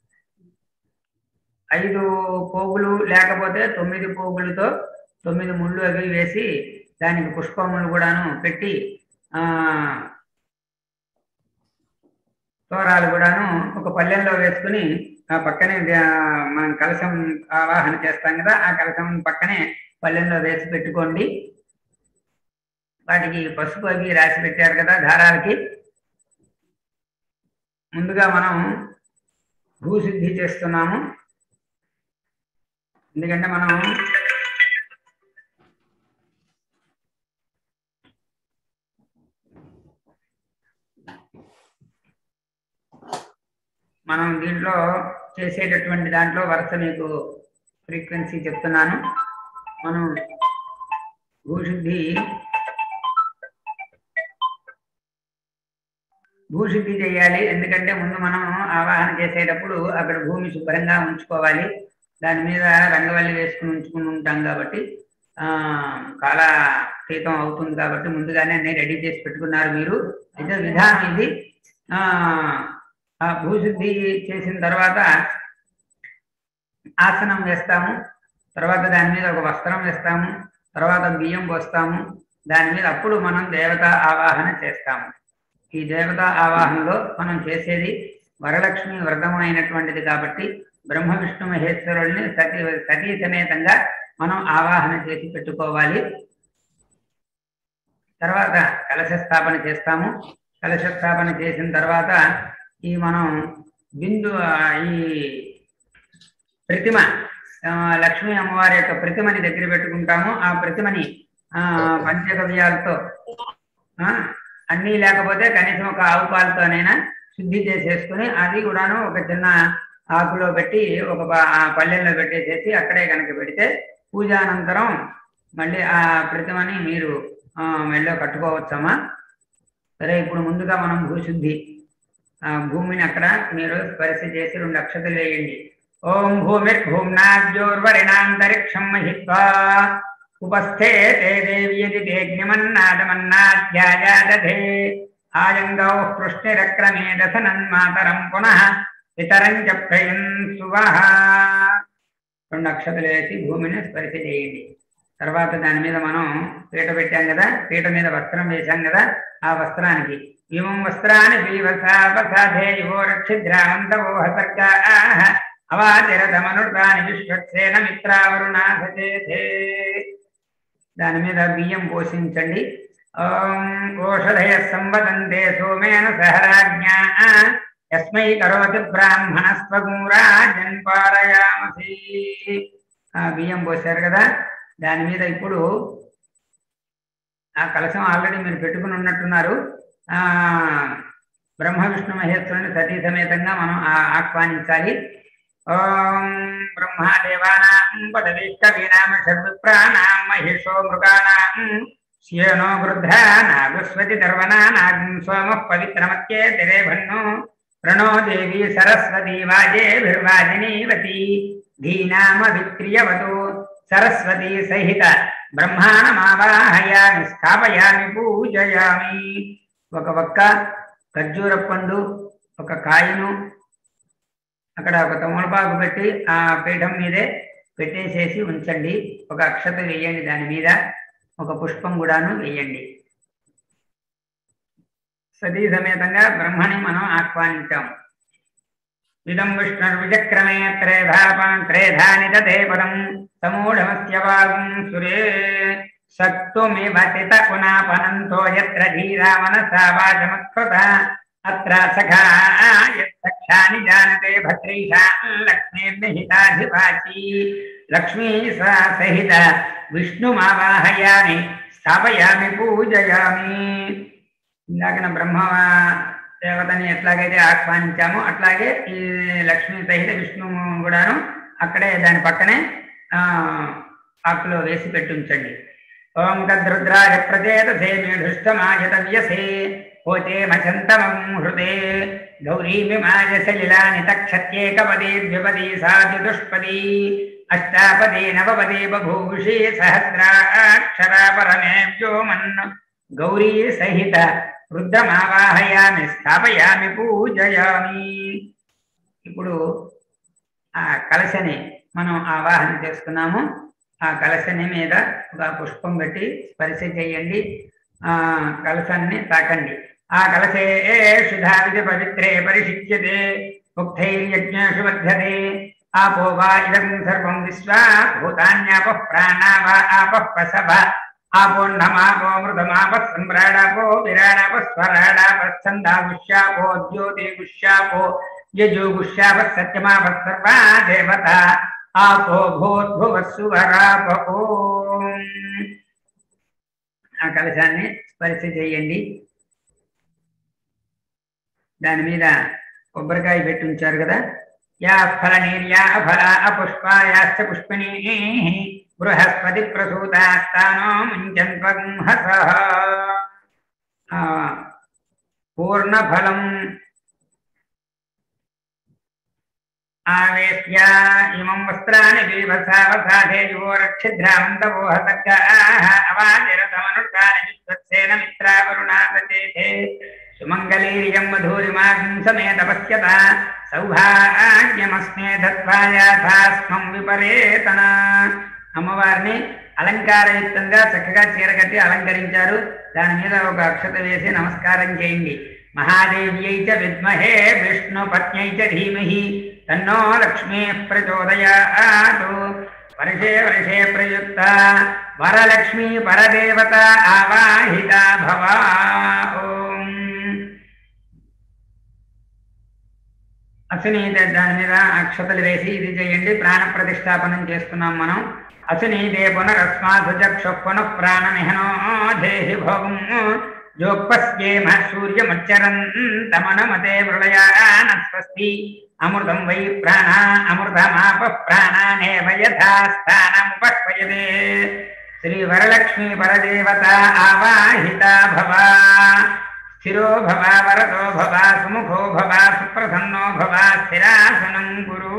ఐదు పోగులు లేకపోతే తొమ్మిది పోగులతో తొమ్మిది ముళ్ళు అవి వేసి దానికి పుష్పములు కూడాను పెట్టి ఆ తోరాలు కూడాను ఒక పల్లెంలో వేసుకుని ఆ పక్కనే ఆ, మనం కలశం ఆవాహన చేస్తాం కదా ఆ కలశం పక్కనే పల్లెంలో వేసి పెట్టుకోండి వాటికి పసుపు అవి రాసి పెట్టారు కదా దారాలకి ముందుగా మనం భూశుద్ధి చేస్తున్నాము ఎందుకంటే మనం మనం దీంట్లో చేసేటటువంటి దాంట్లో వరుస మీకు ఫ్రీక్వెన్సీ చెప్తున్నాను మనం భూశుద్ధి భూశుద్ధి చేయాలి ఎందుకంటే ముందు మనం ఆవాహన చేసేటప్పుడు అక్కడ భూమి శుభ్రంగా ఉంచుకోవాలి దాని మీద రంగవల్లి వేసుకుని ఉంచుకుని ఉంటాం కాబట్టి ఆ కాలాతీతం అవుతుంది కాబట్టి ముందుగానే అన్ని రెడీ చేసి పెట్టుకున్నారు మీరు అయితే విధానం ఇది ఆ ఆ భూశుద్ధి చేసిన తర్వాత ఆసనం వేస్తాము తర్వాత దాని మీద ఒక వస్త్రం వేస్తాము తర్వాత బియ్యం పోస్తాము దాని మీద అప్పుడు మనం దేవత ఆవాహన చేస్తాము ఈ దేవత ఆవాహనలో మనం చేసేది వరలక్ష్మి వ్రతం అయినటువంటిది కాబట్టి బ్రహ్మ విష్ణు మహేశ్వరుల్ని సతీ సతీ సమేతంగా మనం ఆవాహన చేసి పెట్టుకోవాలి తర్వాత కలశ స్థాపన చేస్తాము కలశ స్థాపన చేసిన తర్వాత ఈ మనం బిందు ఆ, ఈ ప్రతిమ ఆ, లక్ష్మీ అమ్మవారి యొక్క ప్రతిమని దగ్గర పెట్టుకుంటాము ఆ ప్రతిమని ఆ పంచగవ్యాలతో ఆ, అన్నీ లేకపోతే కనీసం ఒక ఆవు పాలతోనైనా శుద్ధి చేసేసుకుని అది కూడాను ఒక చిన్న ఆకులో పెట్టి ఒక ప- ఆ పల్లెల్లో పెట్టేసేసి అక్కడే కనుక పెడితే పూజానంతరం మళ్ళీ ఆ ప్రతిమని మీరు ఆ, మెళ్ళో కట్టుకోవచ్చమ్మా సరే ఇప్పుడు ముందుగా మనం భూశుద్ధి ఆ భూమిని అక్కడ మీరు స్పర్శ చేసి రెండు అక్షతలు వేయండి ఓం భూమిర్భూమ్నాద్యోర్వరిణాంతరిక్షం మహిత్వా ఉపస్థే తే దేవ్యది తేజ్ఞమన్నాదమన్నాధ్యాయాదధే ఆయङ्गौ పృష్ణిరక్రమే దశనన్మాతరం పునః ఇతరం చ ప్రయం సువః రెండు అక్షతలు వేసి భూమిని స్పర్శ చేయండి తర్వాత దాని మీద మనం పీట పెట్టాం కదా పీట మీద వస్త్రం వేశాం కదా ఆ వస్త్రానికి ఇమం వస్త్రాన్ని పీవసావసాధేయో రక్షిద్రామంతవో హసర్గా అవాతిరథమనుతాని విశ్వక్సేన మిత్రావరుణాథచేతే దాని మీద బియ్యం పోషించండి ఓం ఓషధయ సంవదంతే సోమేన సహరాజ్ఞా యస్మై కరోతి బ్రాహ్మణస్వగూరాజన్ పారయామసి ఆ బియ్యం పోసారు కదా దాని మీద ఇప్పుడు ఆ కలశం ఆల్రెడీ మీరు పెట్టుకుని ఉన్నట్టున్నారు ఆ బ్రహ్మ విష్ణు మహేశ్వరుని సతీ సమేతంగా మనం ఆ- ఆహ్వానించాలి ఓం బ్రహ్మాదేవానాం పదవీష్టవీనామ షడ్విప్రాణాం మహిషో మృగాణాం శ్యేనో గృధ్రా నాగుస్వతి దర్వనా నాగం సోమ పవిత్రమత్యే తిరేభన్ను ప్రణో దేవి సరస్వతి వాజేభిర్వాజినీవతి ధీనామ విక్రియవతు సరస్వతి సహిత బ్రహ్మాణమావాహయామి స్థాపయామి పూజయామి ఒక వక్క ఖర్జూర పండు ఒక కాయను అక్కడ ఒక తమలపాకు పెట్టి ఆ పీఠం మీదే పెట్టేసేసి ఉంచండి ఒక అక్షత వేయండి దాని మీద ఒక పుష్పం కూడాను వేయండి సతీ సమేతంగా బ్రహ్మని మనం ఆహ్వానించాం ఇదం విష్ణుర్విచక్రమే త్రేధాపం త్రేధాని దతే పదం సమూఢమస్య వాగం సురే సక్తుమివ తిత పునాపనంతో యత్ర ధీరా మనసా వాచమత్కృత అత్ర సఖా యక్షాని జానతే భద్రీషా లక్ష్మీర్నిహితాధివాసి లక్ష్మీ సా సహిత విష్ణుమావాహయామి స్థాపయామి పూజయామి ఇందాకన బ్రహ్మ దేవతని ఎట్లాగైతే ఆహ్వానించామో అట్లాగే ఈ లక్ష్మీ సహిత విష్ణు కూడాను అక్కడే దాని పక్కనే ఆ ఆకులో వేసి పెట్టి ఉంచండి ఓం తద్రుద్రాయ ప్రచేతసే మేధుష్టమాయతవ్యసే పోతే మచంతమం హృదే గౌరీమిమాయ సలిలాని తక్షత్యేకపదే ద్విపదీ సాది దుష్పదీ అష్టాపదే నవపదే బభూషి సహస్రాక్షరా పరమే వ్యోమన్ గౌరీ సహిత రుద్రమావాహయామి స్థాపయామి పూజయామి ఇప్పుడు ఆ కలశని మనం ఆవాహన చేస్తున్నాము ఆ కలశని మీద ఒక పుష్పం పెట్టి స్పర్శ చేయండి ఆ కలశాన్ని తాకండి ఆ కలశే శుధావిధి పవిత్రే పరిశిచ్యతే ముక్తైర్యజ్ఞేషు వర్ధతే ఆపో వా ఇదం సర్వం విశ్వా భూతాన్యాపః ప్రాణా వా ఆపః పసభ ఆపోన్నమాపో మృతమాపः సంభ్రాడాపో విరాడాపः స్వరాడాపः ఛందాగుష్యాపో జ్యోతిగుష్యాపో యజుగుష్యాపः సత్యమాపः సర్వా దేవత ఆపో భూద్భువస్సువరాప ఓం ఆ కలశాన్ని స్పర్శ చేయండి దాని మీద కొబ్బరికాయ పెట్టి ఉంచారు కదా యా ఫల నీర్యా ఫల అపుష్పాయాశ్చ పుష్పిణీ బృహస్పతి ప్రసూతాస్తానో ముంచన్పంహస పూర్ణఫలం ఆవేశ్య ఇమం వస్త్రాన్ని బీభత్సావసాధే యువోరక్షిద్రామంతవో హతగ్గాః అవాదిరతమనుష్ఠాని విశ్వక్సేన మిత్రావరుణాతచేతే సుమంగళీర్యం మధురిమాగం సమేత పశ్యత సౌభాగ్యమస్మే దత్వాయాథాస్మం విపరేతన అమ్మవారిని అలంకారయుక్తంగా చక్కగా చీర కట్టి అలంకరించారు దాని మీద ఒక అక్షత వేసి నమస్కారం చేయండి మహాదేవ్యై చ విద్మహే విష్ణు పత్న్యై చ ధీమహి తన్నో లక్ష్మీ ప్రచోదయాతు వర్షే వర్షే ప్రయుక్త వరలక్ష్మీ పరదేవత ఆవాహిత భవ ఓం అసునీత దాని మీద అక్షతలు వేసి ఇది చేయండి ప్రాణ ప్రతిష్టాపనం చేస్తున్నాం మనం అసునీతే పునరస్మాసు చక్షు పునః ప్రాణమిహనో దేహి భోగం జోక్పస్యేమ సూర్యమచ్చరంతమనమతే మృళయాన స్వస్తి అమృతం వై ప్రాణ అమృతమాప ప్రాణానేవ యథా స్థానముపక్వయతే శ్రీ వరలక్ష్మీ పరదేవత ఆవాహిత భవ స్థిరో భవ వరదో భవ సుముఖో భవ సుప్రసన్నో భవ స్థిరాసనం గురు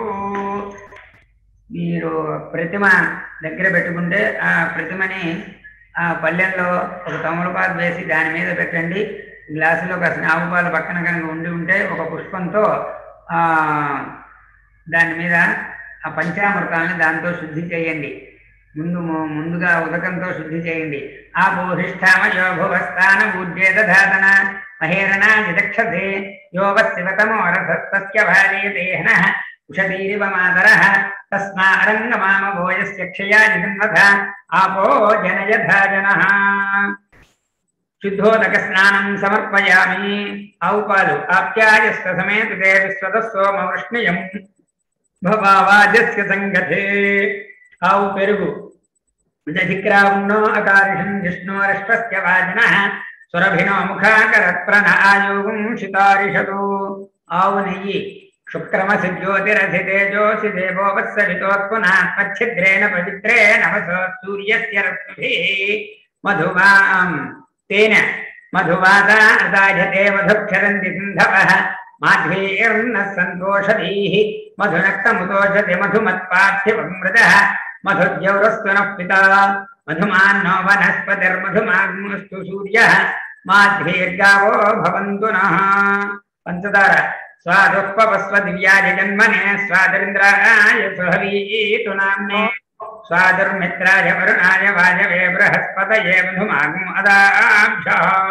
మీరు ప్రతిమ దగ్గర పెట్టుకుంటే ఆ ప్రతిమని ఆ పల్లెల్లో ఒక తమలపాకు వేసి దాని మీద పెట్టండి గ్లాసులో కాసిన ఆవు పాలు పక్కన కనుక ఉండి ఉంటే ఒక పుష్పంతో ఆ దాని మీద ఆ పంచామృతాన్ని దాంతో శుద్ధి చేయండి ముందు ముందుగా ఉదకంతో శుద్ధి చేయండి ఆ బోధిష్టామయో భువస్థాన ఊర్జే దధాతన మహేరణ నిదక్షసే యోగశివతమో రథస్తస్య భార్య దేహన ఉషదీరివ మాతర తస్మారంగమామ భోజస్య క్షయా నిజంవథ ఆపో జనయథా జనః శుద్ధోదక స్నానం సమర్పయామి ఆవు పాలు ఆప్యాయస్త సమేతే విశ్వత సోమ వృష్ణియం భవాజస్య సంగతే ఆవు పెరుగు దధిక్రావున్నో అకారిషం విష్ణోరష్ట్రస్య వాజిన సురభినో ముఖాకరత్ ప్రణాయోగం శితారిషదు ఆవు నెయ్యి శుక్రమసి జ్యోతిరసి తేజోసి దేవో వత్సవితోత్పునాత్మఛిద్రేణ పవిత్రేణ వసో సూర్యస్య రశ్మిభిः మధువాం తేన మధువాదాదాజతే మధుక్షరంతి సింధవः మాధ్వీర్న సంతోషదీः మధునక్తముతోషతి మధుమత్పార్థివం మృతः మధుద్యౌరస్తు నః పితా మధుమాన్నో వనస్పతిర్మధుమాగ్నస్తు సూర్యः మాధ్వీర్గావో భవంతు నః పంచదార స్వాదుపవస్వ దివ్యాయ జన్మనే స్వాదరింద్రాయ సుహవీతు నామ్నే స్వాదుర్మిత్రాయ వరుణాయ వాయవే బృహస్పతయే మధుమాగం అదాభ్య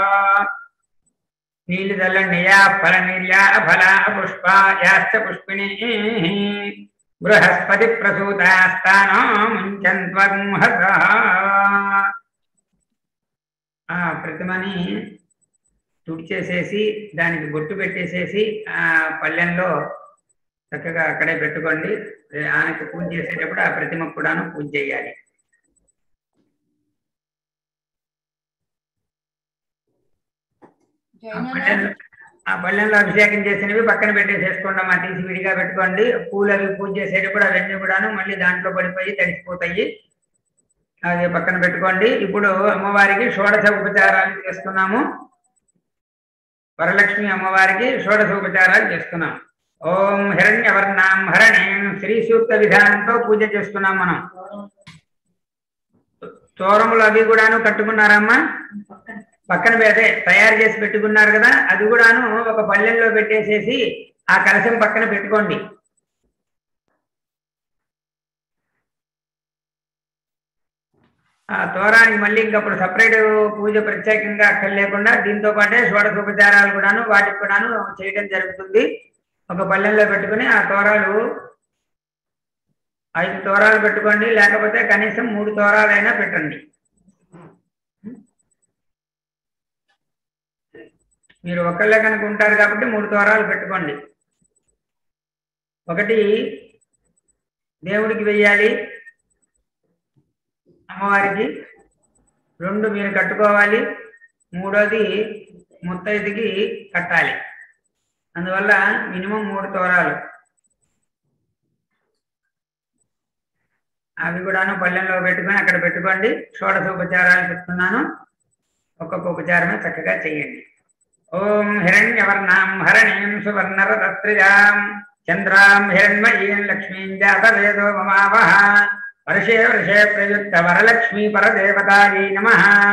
నీళ్ళు చల్లండియా ఫల నిర్యా ఫల పుష్పాయాశ్చ పుష్పిణీ బృహస్పతి ప్రసూతాస్తానో ముంచన్త్వగుంహస ఆ ప్రతిమని తుడిచేసేసి దానికి బొట్టు పెట్టేసేసి ఆ పళ్ళెంలో చక్కగా అక్కడే పెట్టుకోండి ఆయనకు పూజ చేసేటప్పుడు ఆ ప్రతిమకు కూడాను పూజ చేయాలి ఆ పళ్ళెంలో ఆ పళ్ళెంలో అభిషేకం చేసినవి పక్కన పెట్టేసేసుకోండి అమ్మా తీసి విడిగా పెట్టుకోండి పూలు అవి పూజ చేసేటప్పుడు అవన్నీ కూడాను మళ్ళీ దాంట్లో పడిపోయి తడిసిపోతాయి అది పక్కన పెట్టుకోండి ఇప్పుడు అమ్మవారికి షోడశ ఉపచారాలు చేస్తున్నాము వరలక్ష్మి అమ్మవారికి షోడశ ఉపచారాలు చేస్తున్నాం ఓం హిరణ్యవర్ణాం హరణీం శ్రీ సూక్త విధానంతో పూజ చేస్తున్నాం మనం తోరములు అవి కూడాను కట్టుకున్నారమ్మా పక్కన పెడితే తయారు చేసి పెట్టుకున్నారు కదా అది కూడాను ఒక పళ్ళెంలో పెట్టేసేసి ఆ కలశం పక్కన పెట్టుకోండి ఆ తోరానికి మళ్ళీ ఇంకప్పుడు సపరేట్ పూజ ప్రత్యేకంగా అక్కడ లేకుండా దీంతో పాటే షోడశోపచారాలు కూడాను వాటికి కూడాను చేయడం జరుగుతుంది ఒక పళ్ళెంలో పెట్టుకుని ఆ తోరాలు ఐదు తోరాలు పెట్టుకోండి లేకపోతే కనీసం మూడు తోరాలైనా పెట్టండి మీరు ఒకళ్ళే కనుక ఉంటారు కాబట్టి మూడు తోరాలు పెట్టుకోండి ఒకటి దేవుడికి వెయ్యాలి అమ్మవారికి రెండు మీరు కట్టుకోవాలి మూడోది ముత్తైదుకి కట్టాలి అందువల్ల మినిమం మూడు తోరాలు అవి కూడాను పళ్ళెంలో పెట్టుకొని అక్కడ పెట్టుకోండి షోడశ ఉపచారాలు చెప్తున్నాను ఒక్కొక్క ఉపచారమే చక్కగా చెయ్యండి ఓం హిరణ్యవర్ణాం హరణీం సువర్ణరతస్త్రిజాం చంద్రాం హిరణ్మయీం లక్ష్మీం జాతవేదో మమావహ వర్షే వర్షే ప్రయుక్త వరలక్ష్మీ పరదేవతాయై నమ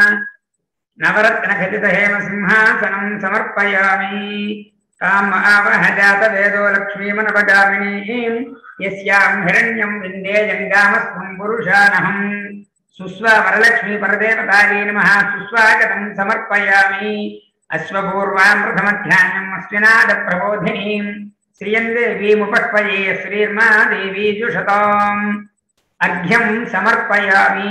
నవరత్న ఖచిత హేమ సింహాసనం సమర్పయామి తాం ఆవహ జాతవేదో లక్ష్మీమనవగామినీం యస్యాం హిరణ్యం విందేయం గామస్వం పురుషానహం సుస్వ వరలక్ష్మీ పరదేవతాయై నమ సుస్వాగతం సమర్పయామి అశ్వపూర్వాం ప్రథమధ్యానం అశ్వినాద ప్రబోధినీం శ్రియం దేవీముపక్వయే శ్రీర్మా దేవీ జుషతాం అర్ఘ్యం సమర్పయామి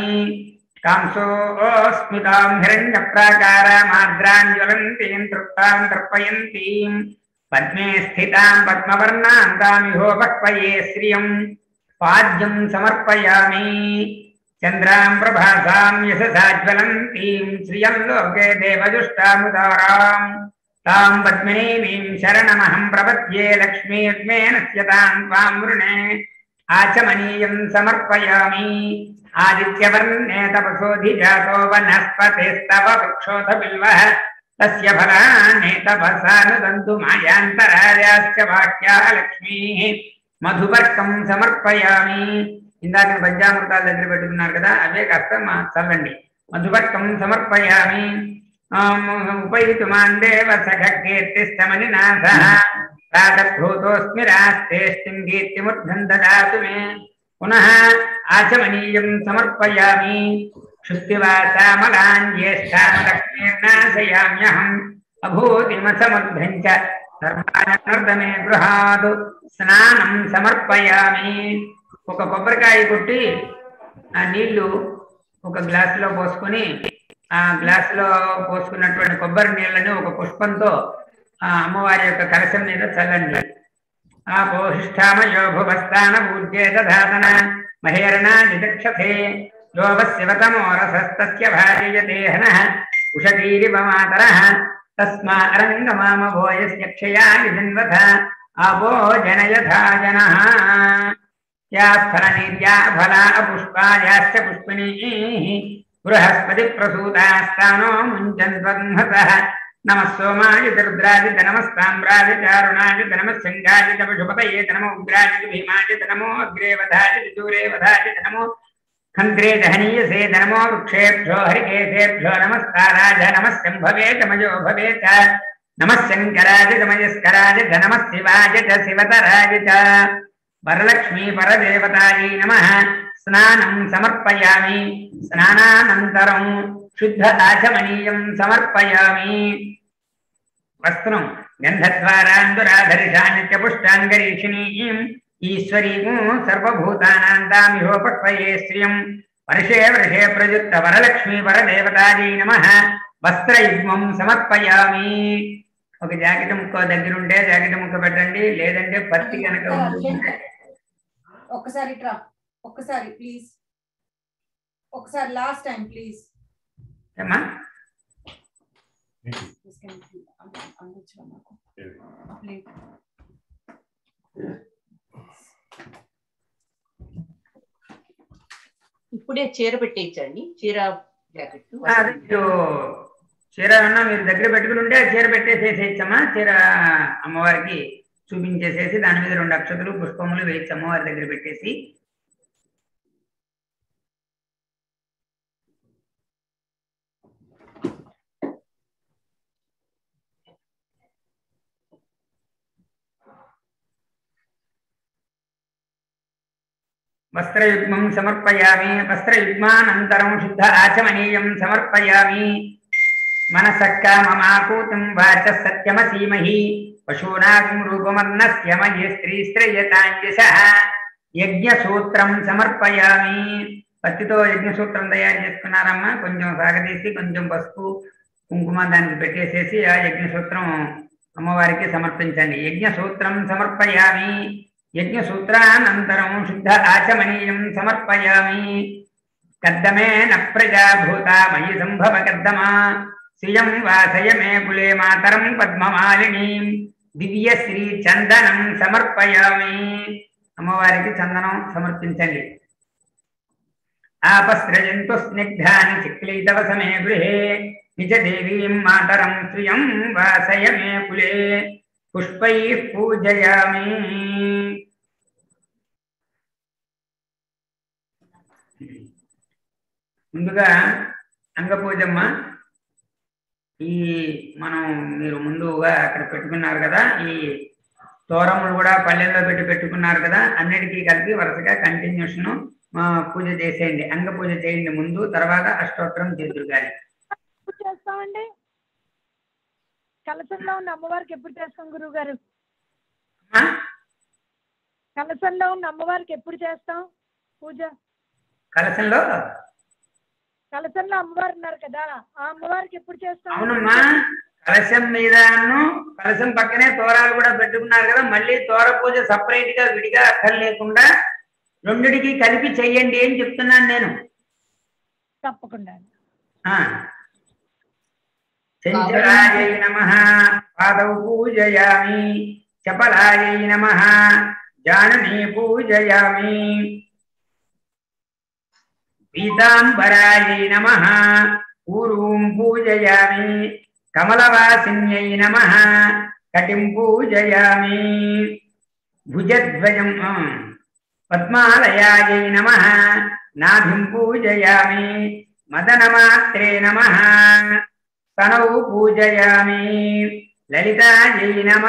కాంసోస్మితాం హిరణ్య ప్రాకారామార్ద్రాంజ్వలంతీం తృప్తాం తర్పయంతీం పద్మే స్థితాం పద్మవర్ణాం తామిహోపక్వయే శ్రియం పాద్యం సమర్పయామి చంద్రాం ప్రభాసాం యశసాజ్వలంతీం శ్రియం లోకే దేవజుష్టాముదారాం తాం పద్మినీమీం శరణమహం ప్రపద్యే లక్ష్మీర్మేణస్య తాం త్వాం వృణే ఆచమనీయం సమర్పయామి ఆదిత్యవర్ణే తపసోధిజాతో వనస్పతిస్తవ వృక్షోథ బిల్వః తస్య ఫలానే తపసానుదంతు మాయాంతరాయాశ్చ వాక్యా లక్ష్మీః మధువర్కం సమర్పయామి ఇందాక పంచామృతాల దగ్గర పెట్టుకున్నారు కదా అవే కాస్త మా చల్లండి మధువర్కం సమర్పయామి ఉపయుతుమాన్ దేవ సఖ కీర్తిస్తమని నాథ ప్రాతభూతోస్మి రాస్తేష్టిం కీర్తిముర్ధం దదాతు మే పునః ఆచమనీయం సమర్పయామి శుద్ధివాసామలాన్ జ్యేష్ఠామలక్ష్మీర్నాశయామ్యహం అభూతిమసమర్థం చ సర్వానర్దమే గృహాదు స్నానం సమర్పయామి ఒక కొబ్బరికాయ కొట్టి ఆ నీళ్లు ఒక గ్లాసులో పోసుకొని ఆ గ్లాసులో పోసుకున్నటువంటి కొబ్బరి నీళ్ళని ఒక పుష్పంతో ఆ అమ్మవారి యొక్క కలశం మీద చల్లండి ఆ పోహిష్టామయో భువస్థాన పూజ్యే దధాతన మహేరణా నిదక్షతే లోభస్యవతమో రసస్తస్య భార్యతే హనః ఉషతీరివ మాతరः తస్మా అరంగమామభోయస్య క్షయా విజన్వథ ఆపో జనయథా జనः యాఫలనిర్యా ఫలా పుష్పాయాశ్చ పుష్పిణీः బృహస్పతి ప్రసూతాస్తానో ముంచన్వహతः నమ సోమాజిత రుద్రాజిత నమస్తామ్రాజిత అరుణాజిత నమ శంగాజిత పశుపతయే నమో ఉగ్రాజిత భీమాజిత నమో అగ్రే వధాజిత దూరే వధాజిత నమో खन्त्रे दहनीयसे नमो वृक्षेभ्यो हरिकेशेभ्यो नमस्काराय नमः शम्भवे तमयो भवेत् नमः शङ्कराय तमयस्कराय च नमः शिवाय च शिवतराय च वरलक्ष्मी परदेवतायै नमः स्नानं समर्पयामि स्नानानन्तरं शुद्ध आचमनीयं समर्पयामि वस्त्रं गन्धद्वारान्दुराधरिषानित्यपुष्टाङ्गरीषिणीम् ఈశ్వరీము సర్వభూతానాంతామిహోపక్వయే శ్రియం వర్షే వర్షే ప్రయుక్త వరలక్ష్మీ వరదేవతాజీ నమ వస్త్రయుగ్మం సమర్పయామి ఒక జాకెట్ ముక్క దగ్గరుంటే జాకెట్ ముక్క పెట్టండి లేదంటే పత్తి కనుక ఉంటే ఒక్కసారి ట్రా ఒక్కసారి ప్లీజ్ ఒకసారి లాస్ట్ టైం ప్లీజ్ ఏమ్మా అందించడం నాకు ప్లేట్ ఇప్పుడే చీర పెట్టేయచ్చండి చీర జాకెట్ ఆ, అదే మీరు చీర ఏమన్నా మీరు దగ్గర పెట్టుకుని ఉంటే ఆ చీర పెట్టేసేసేయచ్చమ్మా చీర అమ్మవారికి చూపించేసేసి దాని మీద రెండు అక్షతులు పుష్పములు వేయచ్చు అమ్మవారి దగ్గర పెట్టేసి వస్త్రయుగ్మం సమర్పయామి వస్త్రయుగ్మానంతరం శుద్ధ ఆచమనీయం సమర్పయామి మనసక్కామమాకూతుం వాచ సత్యమసీమహి పశూనాగం రూపమన్నస్య మయే స్త్రీ శ్రేయతాంజస యజ్ఞసూత్రం సమర్పయామి పత్తితో యజ్ఞసూత్రం తయారు చేసుకున్నారమ్మా కొంచెం సాగదీసి కొంచెం పసుపు కుంకుమ దానికి పెట్టేసేసి ఆ యజ్ఞసూత్రం అమ్మవారికి సమర్పించండి యజ్ఞసూత్రం సమర్పయామి యజ్ఞసూత్రానంతరం శుద్ధ ఆచమనీయం సమర్పయామి కద్దమేన ప్రజాభూత మయి సంభవ కద్దమా శ్రియం వాసయ మే కులే మాతరం పద్మమాలినీం దివ్య శ్రీ చందనం సమర్పయామి అమ్మవారికి చందనం సమర్పించండి ఆపస్రజంతు స్నిగ్ధాని చిక్లీతవ సమే గృహే నిజ దేవీం మాతరం శ్రియం వాసయ మే కులే పుష్పై పూజయామి ముందుగా అంగపూజమ్మ ఈ మనం మీరు ముందుగా అక్కడ పెట్టుకున్నారు కదా ఈ తోరములు కూడా పల్లెల్లో పెట్టి పెట్టుకున్నారు కదా అన్నిటికీ కలిపి వరుసగా కంటిన్యూషన్ పూజ చేసేయండి అంగ పూజ చేయండి ముందు తర్వాత అష్టోత్తరం చేతులు కానీ ఎప్పుడు చేస్తామండి కలసంలో ఉన్న అమ్మవారికి ఎప్పుడు చేస్తాం గురువు గారు కలసంలో ఉన్న అమ్మవారికి ఎప్పుడు చేస్తాం పూజ కలశంలో కలసంలో అమ్మవారు ఉన్నారు కదా ఆ అమ్మవారికి ఎప్పుడు చేస్తాం అవునమ్మా కలశం మీదను కలశం పక్కనే తోరాలు కూడా పెట్టుకున్నారు కదా మళ్ళీ తోర పూజ సపరేట్ గా విడిగా అక్కర్ లేకుండా రెండిటికి కలిపి చెయ్యండి అని చెప్తున్నాను నేను తప్పకుండా ఆ చంచలాయై నమ పాదౌ పూజయామి చపలాయై నమ జాననీ పూజయామి పీతాంబరాయై నమ ఊరూం పూజయామి కమలవాసిన్యై నమ కటిం పూజయామి భుజద్వయం ఆ, పద్మాలయాయై నమ నాభిం పూజయామి మదనమాత్రే నమ స్తనౌ పూజయామి లలితాయై నమ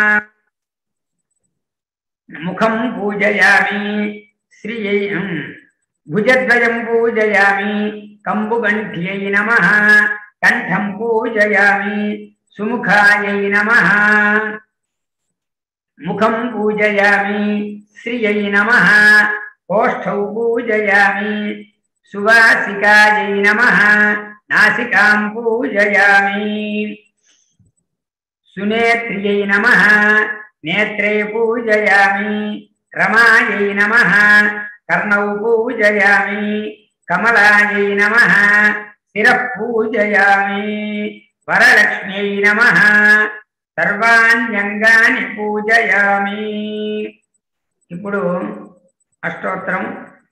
ముఖం పూజయామి శ్రియై ఉమ్, భుజద్వయం పూజయామి కంబుగంఠ్యై నమ కంఠం పూజయామి సుముఖాయై నమ ముఖం పూజయామి శ్రియై నమ కోష్ఠౌ పూజయామి సువాసికాయై నమ నాసికాం పూజయామి సునేత్ర్యై నమ నేత్రే పూజయామి రమాయై నమ కర్ణౌ పూజయామి కమలాయై నమ శిరః పూజయామి వరలక్ష్మ్యై నమ సర్వాణ్యంగాని పూజయామి ఇప్పుడు అష్టోత్తరం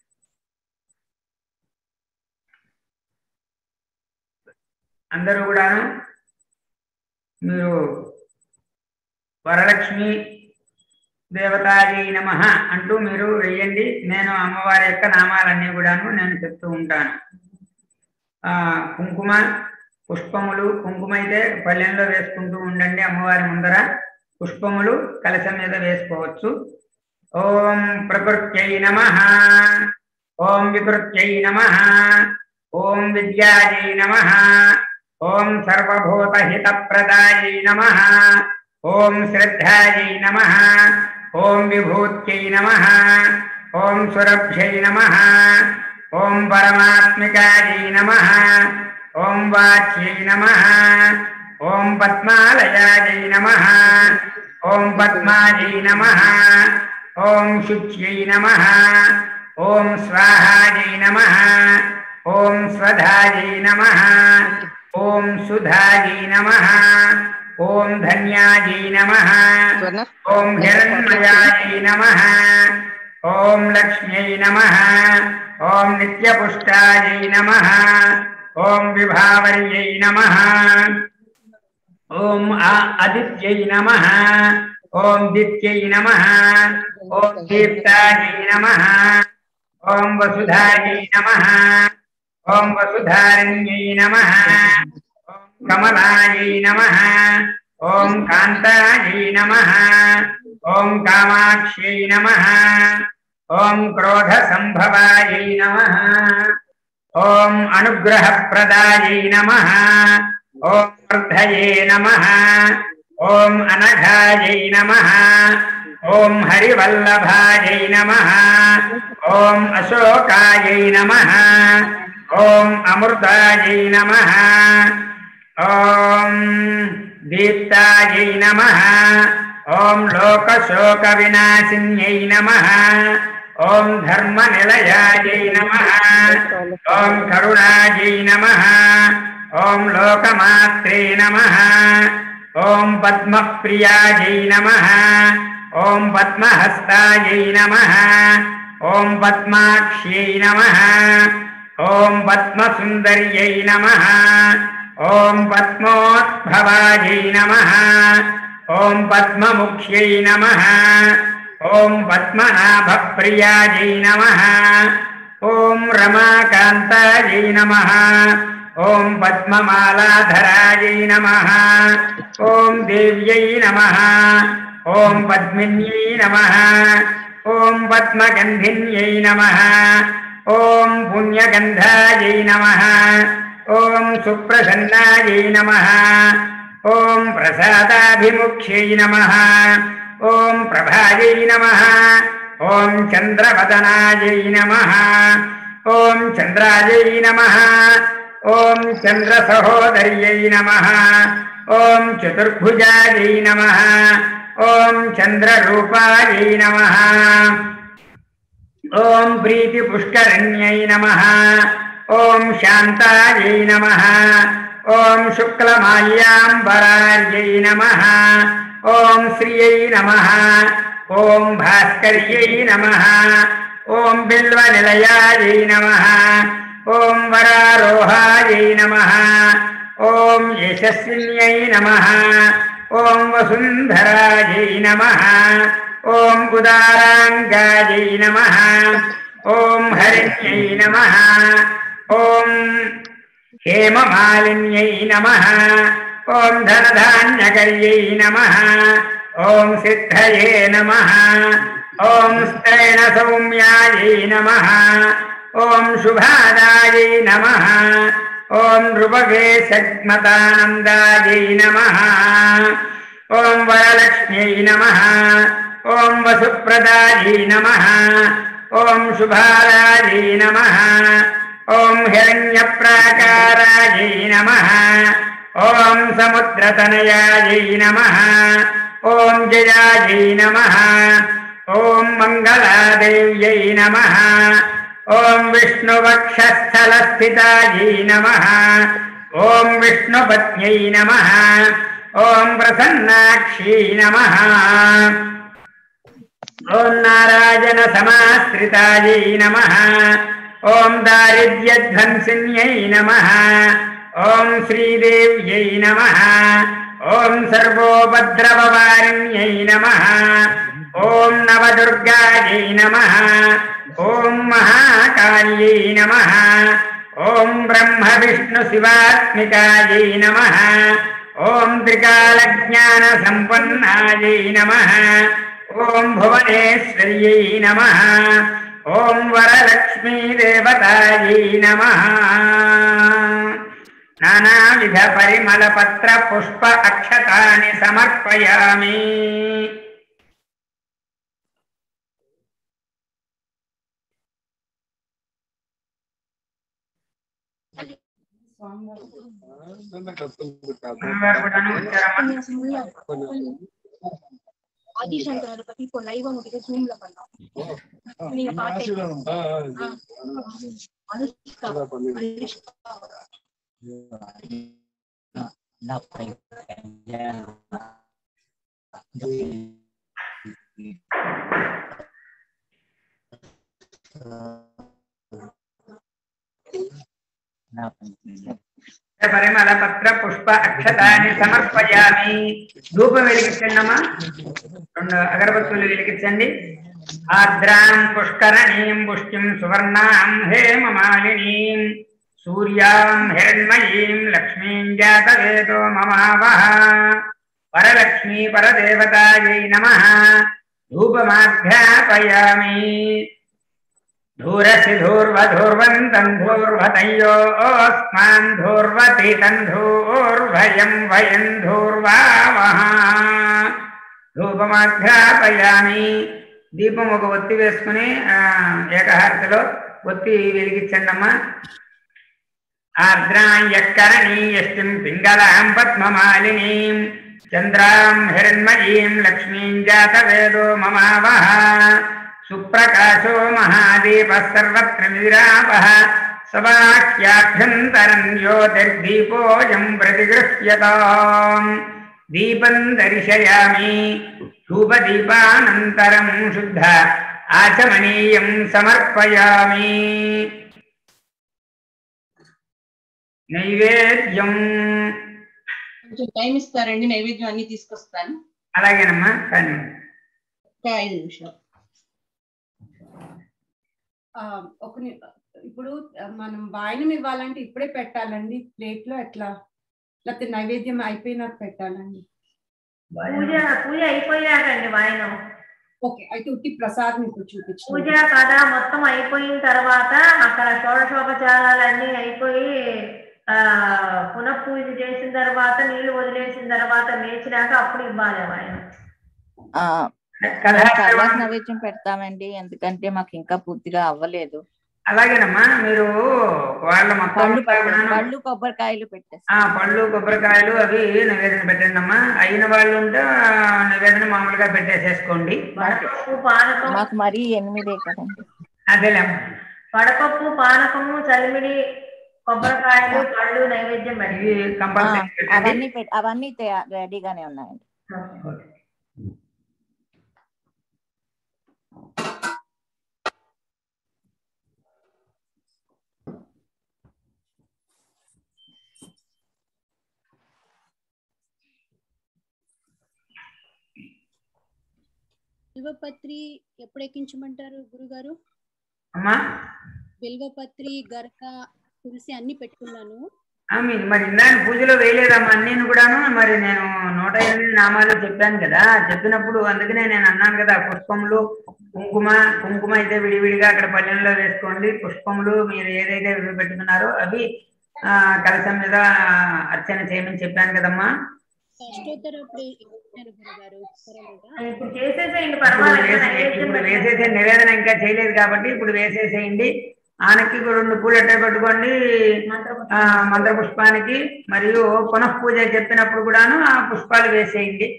అందరూ కూడాను మీరు వరలక్ష్మి దేవతాజీ నమ అంటూ మీరు వెయ్యండి నేను అమ్మవారి యొక్క నామాలన్నీ కూడాను నేను చెప్తూ ఉంటాను ఆ కుంకుమ పుష్పములు కుంకుమ అయితే పళ్ళెంలో వేసుకుంటూ ఉండండి అమ్మవారి ముందర పుష్పములు కలశం మీద వేసుకోవచ్చు ఓం ప్రకృత్యై నమ ఓం వికృత్యై నమ ఓం విద్యాజై నమ ఓం సర్వభూతహితప్రదాయై నమ ఓం శ్రద్ధాయై నమ ఓం విభూత్యై నమ ఓం సురభ్యై నమ ఓం పరమాత్మికాయై నమ ఓం వాచ్యై నమ ఓం పద్మాలయాయై నమ ఓం పద్మాయై నమ ఓం శుచ్యై నమ ఓం స్వాహాయై నమ ఓం స్వధాయై నమ ఓం సుధాయై నమ ఓం ధన్యాయై నమ స్వర్ణ ఓం హిరణ్మయాయై నమ ఓం లక్ష్మ్యై నమ ఓం నిత్యపుష్టాయై నమ ఓం విభావర్యై నమ ఓం ఆ- అదిత్యై నమ ఓం దిత్యై నమ ఓం దీప్తాయై నమ ఓం వసుధాయై నమ ఓం వసుధారణ్యై నమ ఓం కమలాయై నమ ఓం కాంతాయై నమ ఓం కామాక్ష్యై నమ ఓం క్రోధ సంభవాయై నమ ఓం అనుగ్రహప్రదాయై నమ ఓం వృద్ధయే నమ ఓం అనఘాయై నమ ఓం హరివల్లభాయై నమ ఓం అశోకాయై నమ ఓం అమృతాయై నమ ఓం దీప్తాయై నమ ఓం లోకశోక వినాశిన్యై నమ ఓం ధర్మ నిలయాయై నమ ఓం కరుణాయై నమ ఓం లోకమాత్రే నమ ఓం పద్మప్రియాయై నమ ఓం పద్మహస్తాయై నమ ఓం పద్మాక్ష్యై నమ ఓం పద్మసుందర్యై నమ ఓం పద్మోద్భవాయై నమ ఓం పద్మముఖ్యై నమ ఓం పద్మనాభప్రియాయై నమ ఓం రమాకాంతాయై నమ ఓం పద్మమాలాధరాయై నమ ఓం దేవ్యై నమ ఓం పద్మిన్యై నమ ఓం పద్మగంధిన్యై నమ ఓం పుణ్యగంధాయై నమ ఓం సుప్రసన్నాయై నమ ఓం ప్రసాదాభిముఖ్యై నమ ఓం ప్రభాయై నమ ఓం చంద్రవదనాయై నమ ఓం చంద్రాయై నమ ఓం చంద్రసహోదర్యై నమ ఓం చతుర్భుజాయై నమ ఓం చంద్రరూపాయై నమ ఓం ప్రీతి పుష్కరణ్యై నమ ఓం శాంతాయై నమ ఓం శుక్లమాల్యాంబరార్యై నమ ఓం శ్రియై నమ ఓం భాస్కర్యై నమ ఓం బిల్వనిలయాయై నమ ఓం వరారోహాయై నమ ఓం యశస్విన్యై నమ ఓం వసుంధరాయై నమ ఓం ఉదారాంగాయై నమ ఓం హరిణ్యై నమ ఓం హేమమాలిన్యై నమ ఓం ధనధాన్యకర్యై నమ ఓం సిద్ధయే నమ ఓం స్త్రైణ సౌమ్యాయై నమ ఓం శుభాదాయై నమ ఓం నృపగే సగ్మతానందాయై నమ ఓం వరలక్ష్మ్యై నమ ఓం వసుప్రదాయై నమ ఓం శుభారాయై నమ ఓం హిరణ్యప్రాకారాయై నమ ఓం సముద్రతనయాయై నమ ఓం జయాయై నమ ఓం మంగళాదేవ్యై నమ ఓం విష్ణువక్షస్థలస్థితాయై నమ ఓం విష్ణుపత్న్యై నమ ఓం ప్రసన్నాక్షై నమ ఓం నారాయణ సమాశ్రితాయై నమ ఓం దారిద్ర్యధ్వంసిన్యై నమ ఓం శ్రీదేవ్యై నమ ఓం సర్వోపద్రవవారిణ్యై నమ ఓం నవదుర్గాయై నమ ఓం మహాకాళ్యై నమ ఓం బ్రహ్మ విష్ణు శివాత్మికాయై నమ ఓం త్రికాల జ్ఞాన సంపన్నాయై నమ ఓం భువనేశ్వర్యై నమ ఓం వరలక్ష్మీ దేవతాయై నమ నానావిధ పరిమళ పత్ర పుష్ప అక్షతాని సమర్పయామి అమ్మవారు కూడాను వచ్చారమ్మా ஆதிசங்கர் பத்தி இப்போ லைவ் உங்ககிட்ட ஜூம்ல பண்ணோம் நீங்க பாத்தீங்க அனுஷ்கா அனுஷ்கா పరిమళ పత్ర పుష్ప అక్షతాన్ని సమర్పయామి ధూపం వెలిగించండమ్మా రెండు అగరబత్తులు వెలిగించండి ఆద్రాం పుష్కరణీం పుష్టిం సువర్ణాం హేమమాలినీం సూర్యాం హిరణ్మయీం లక్ష్మీం జాతవేదో మమావహ పరలక్ష్మీ పరదేవతాయై నమః ధూపమాధ్యాపయామి ధూరసి ధూర్వధూర్వంతం ధూర్వతయోస్మాన్ ధూర్వతీతం ధూర్భయం వయం ధూర్వావహ ధూపమాధ్యాపయామి దీపం ఒక ఒత్తి వేసుకుని ఆ, ఏకహారతిలో ఒత్తి వెలిగించండి అమ్మా ఆర్ద్రాం యక్కరణీయష్టిం పింగళాం పద్మమాలినీం చంద్రాం హిరణ్మయీం లక్ష్మీం జాతవేదో మమావహ సుప్రకాశో మహాదీప సర్వత్ర విరాపః సవాఖ్యాభ్యంతరం జ్యోతిర్దీపోయం ప్రతిగృహ్యతాం దీపం దర్శయామి ధూపదీపానంతరం శుద్ధ ఆచమనీయం సమర్పయామి నైవేద్యం కొంచెం టైం ఇస్తారండి నైవేద్యం అన్ని తీసుకొస్తాను అలాగేనమ్మా కానీ ఒక ఐదు నిమిషాలు ఆ, ఒక ని- ఇప్పుడు ఆ, మనం వాయనం ఇవ్వాలంటే ఇప్పుడే పెట్టాలండి ప్లేట్ లో ఎట్లా లేకపోతే నైవేద్యం అయిపోయినాక పెట్టాలండి పూజ పూజ అయిపోయాకండి వాయనం ఓకే అయితే ఉట్టి ప్రసాద్ మీకు పూజ చూపించు కథ మొత్తం అయిపోయిన తర్వాత అక్కడ షోడశోపచారాలన్నీ అయిపోయి ఆ పునః పూజ చేసిన తర్వాత నీళ్లు వదిలేసిన తర్వాత లేచినాక అప్పుడు ఇవ్వాలి వాయనం ఆ, కథా తర్వాత శ్రవణం నైవేద్యం పెడతామండి ఎందుకంటే మాకు ఇంకా పూర్తిగా అవ్వలేదు అలాగేనమ్మా మీరు వాళ్ళ మొత్తం పళ్ళు అంతా కూడాను పళ్ళు కొబ్బరికాయలు పెట్టేస్తాం ఆ పళ్ళు కొబ్బరికాయలు అవి నివేదన పెట్టండి అమ్మా అయిన వాళ్ళు ఉంటే ఆ, నివేదన మామూలుగా పెట్టేసేసుకోండి వడపప్పు పానకం మాకు మరీ ఎనిమిదే కదండి అదేలేమ్మా వడపప్పు పానకము చలిమిడి కొబ్బరికాయలు పళ్ళు నైవేద్యం ఇవి పెట్టి ఆ, కంపల్సరీ పెట్టండి అవన్నీ పెట్- అవన్నీ తయా- రెడీగానే ఉన్నాయండి ఓకే. బిల్వపత్రి ఎప్పుడు ఎక్కించమంటారు గురుగారు అమ్మా బిల్వపత్రి గరక తులసి అన్ని పెట్టుకున్నాను ఆ, మీరు మరి ఇందాక పూజలో వేయలేదమ్మా నేను కూడాను మరి నేను నూట ఎనిమిది నామాలు చెప్పాను కదా చెప్పినప్పుడు అందుకనే నేను అన్నాను కదా పుష్పములు కుంకుమ కుంకుమ అయితే విడివిడిగా అక్కడ పల్లెంలో వేసుకోండి పుష్పములు మీరు ఏదైతే ఇవి పెట్టుకున్నారో అవి ఆ కలశం మీద అర్చన చేయమని చెప్పాను కదమ్మా అష్టోత్తర అప్పుడు ఎక్కించాను గురుగారు పర్వాలేదా ఇప్పుడు చేసేసేయండి ఇప్పుడు పర్వాలేదు వేసే- నైవేద్యం ఇప్పుడు పెట్టండి. వేసేసే నివేదన ఇంకా చేయలేదు కాబట్టి ఇప్పుడు వేసేసేయండి ఆనకి రెండు పూలు ఎట్టే పెట్టుకోండి ఆ మంత్ర పుష్పానికి మరియు పునః పూజ చెప్పినప్పుడు కూడాను ఆ పుష్పాలు వేసేయండి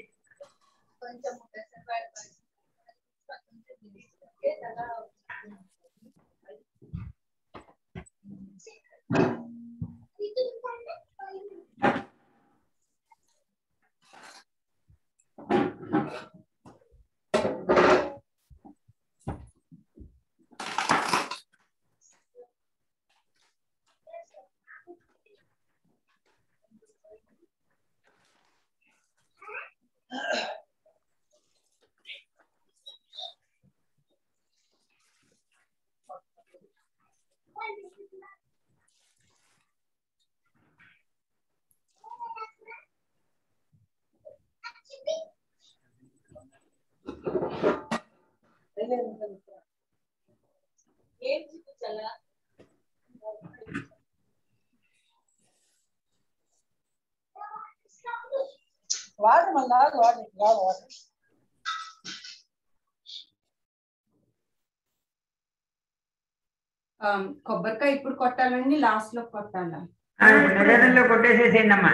వాటర్ మళ్ళా వాటర్ వాటర్ వాటర్ Um, కొబ్బరికాయ ఇప్పుడు కొట్టాలండి లాస్ట్ లో కొట్టాలా ఆ, నివేదనలో కొట్టేసేసేయండి అమ్మా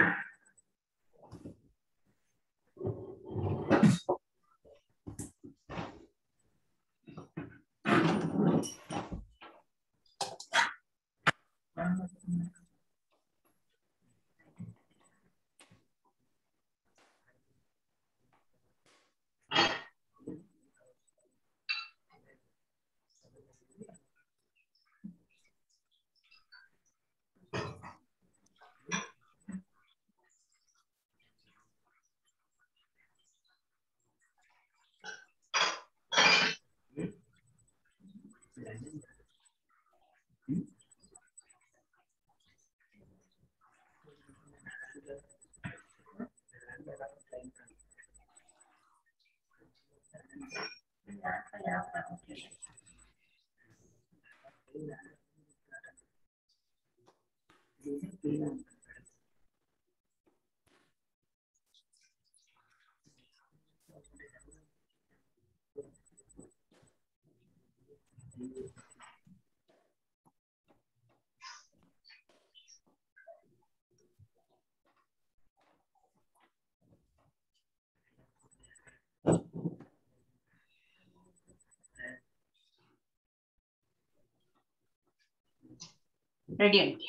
రెడీ అండి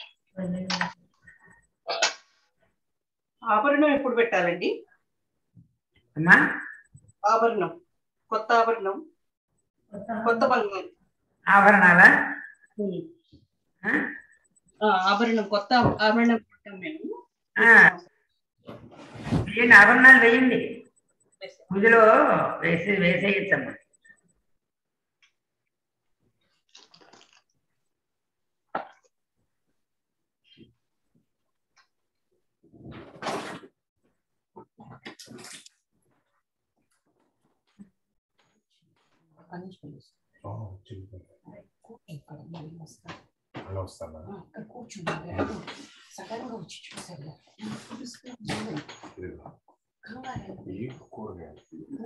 ఆభరణం ఎప్పుడు పెట్టాలండి అమ్మా ఆభరణం కొత్త ఆభరణం కొత్త బంగారు ఆభరణాలా ఆ, ఆభరణం కొత్త ఆభరణం పెట్టాం మేము ఆ, వేయండి ఆభరణాలు వేయండి పూజలో వేసి వేసేయచ్చమ్మా అలా వస్తానా ఇదిగో. ఈ కూరగాయలు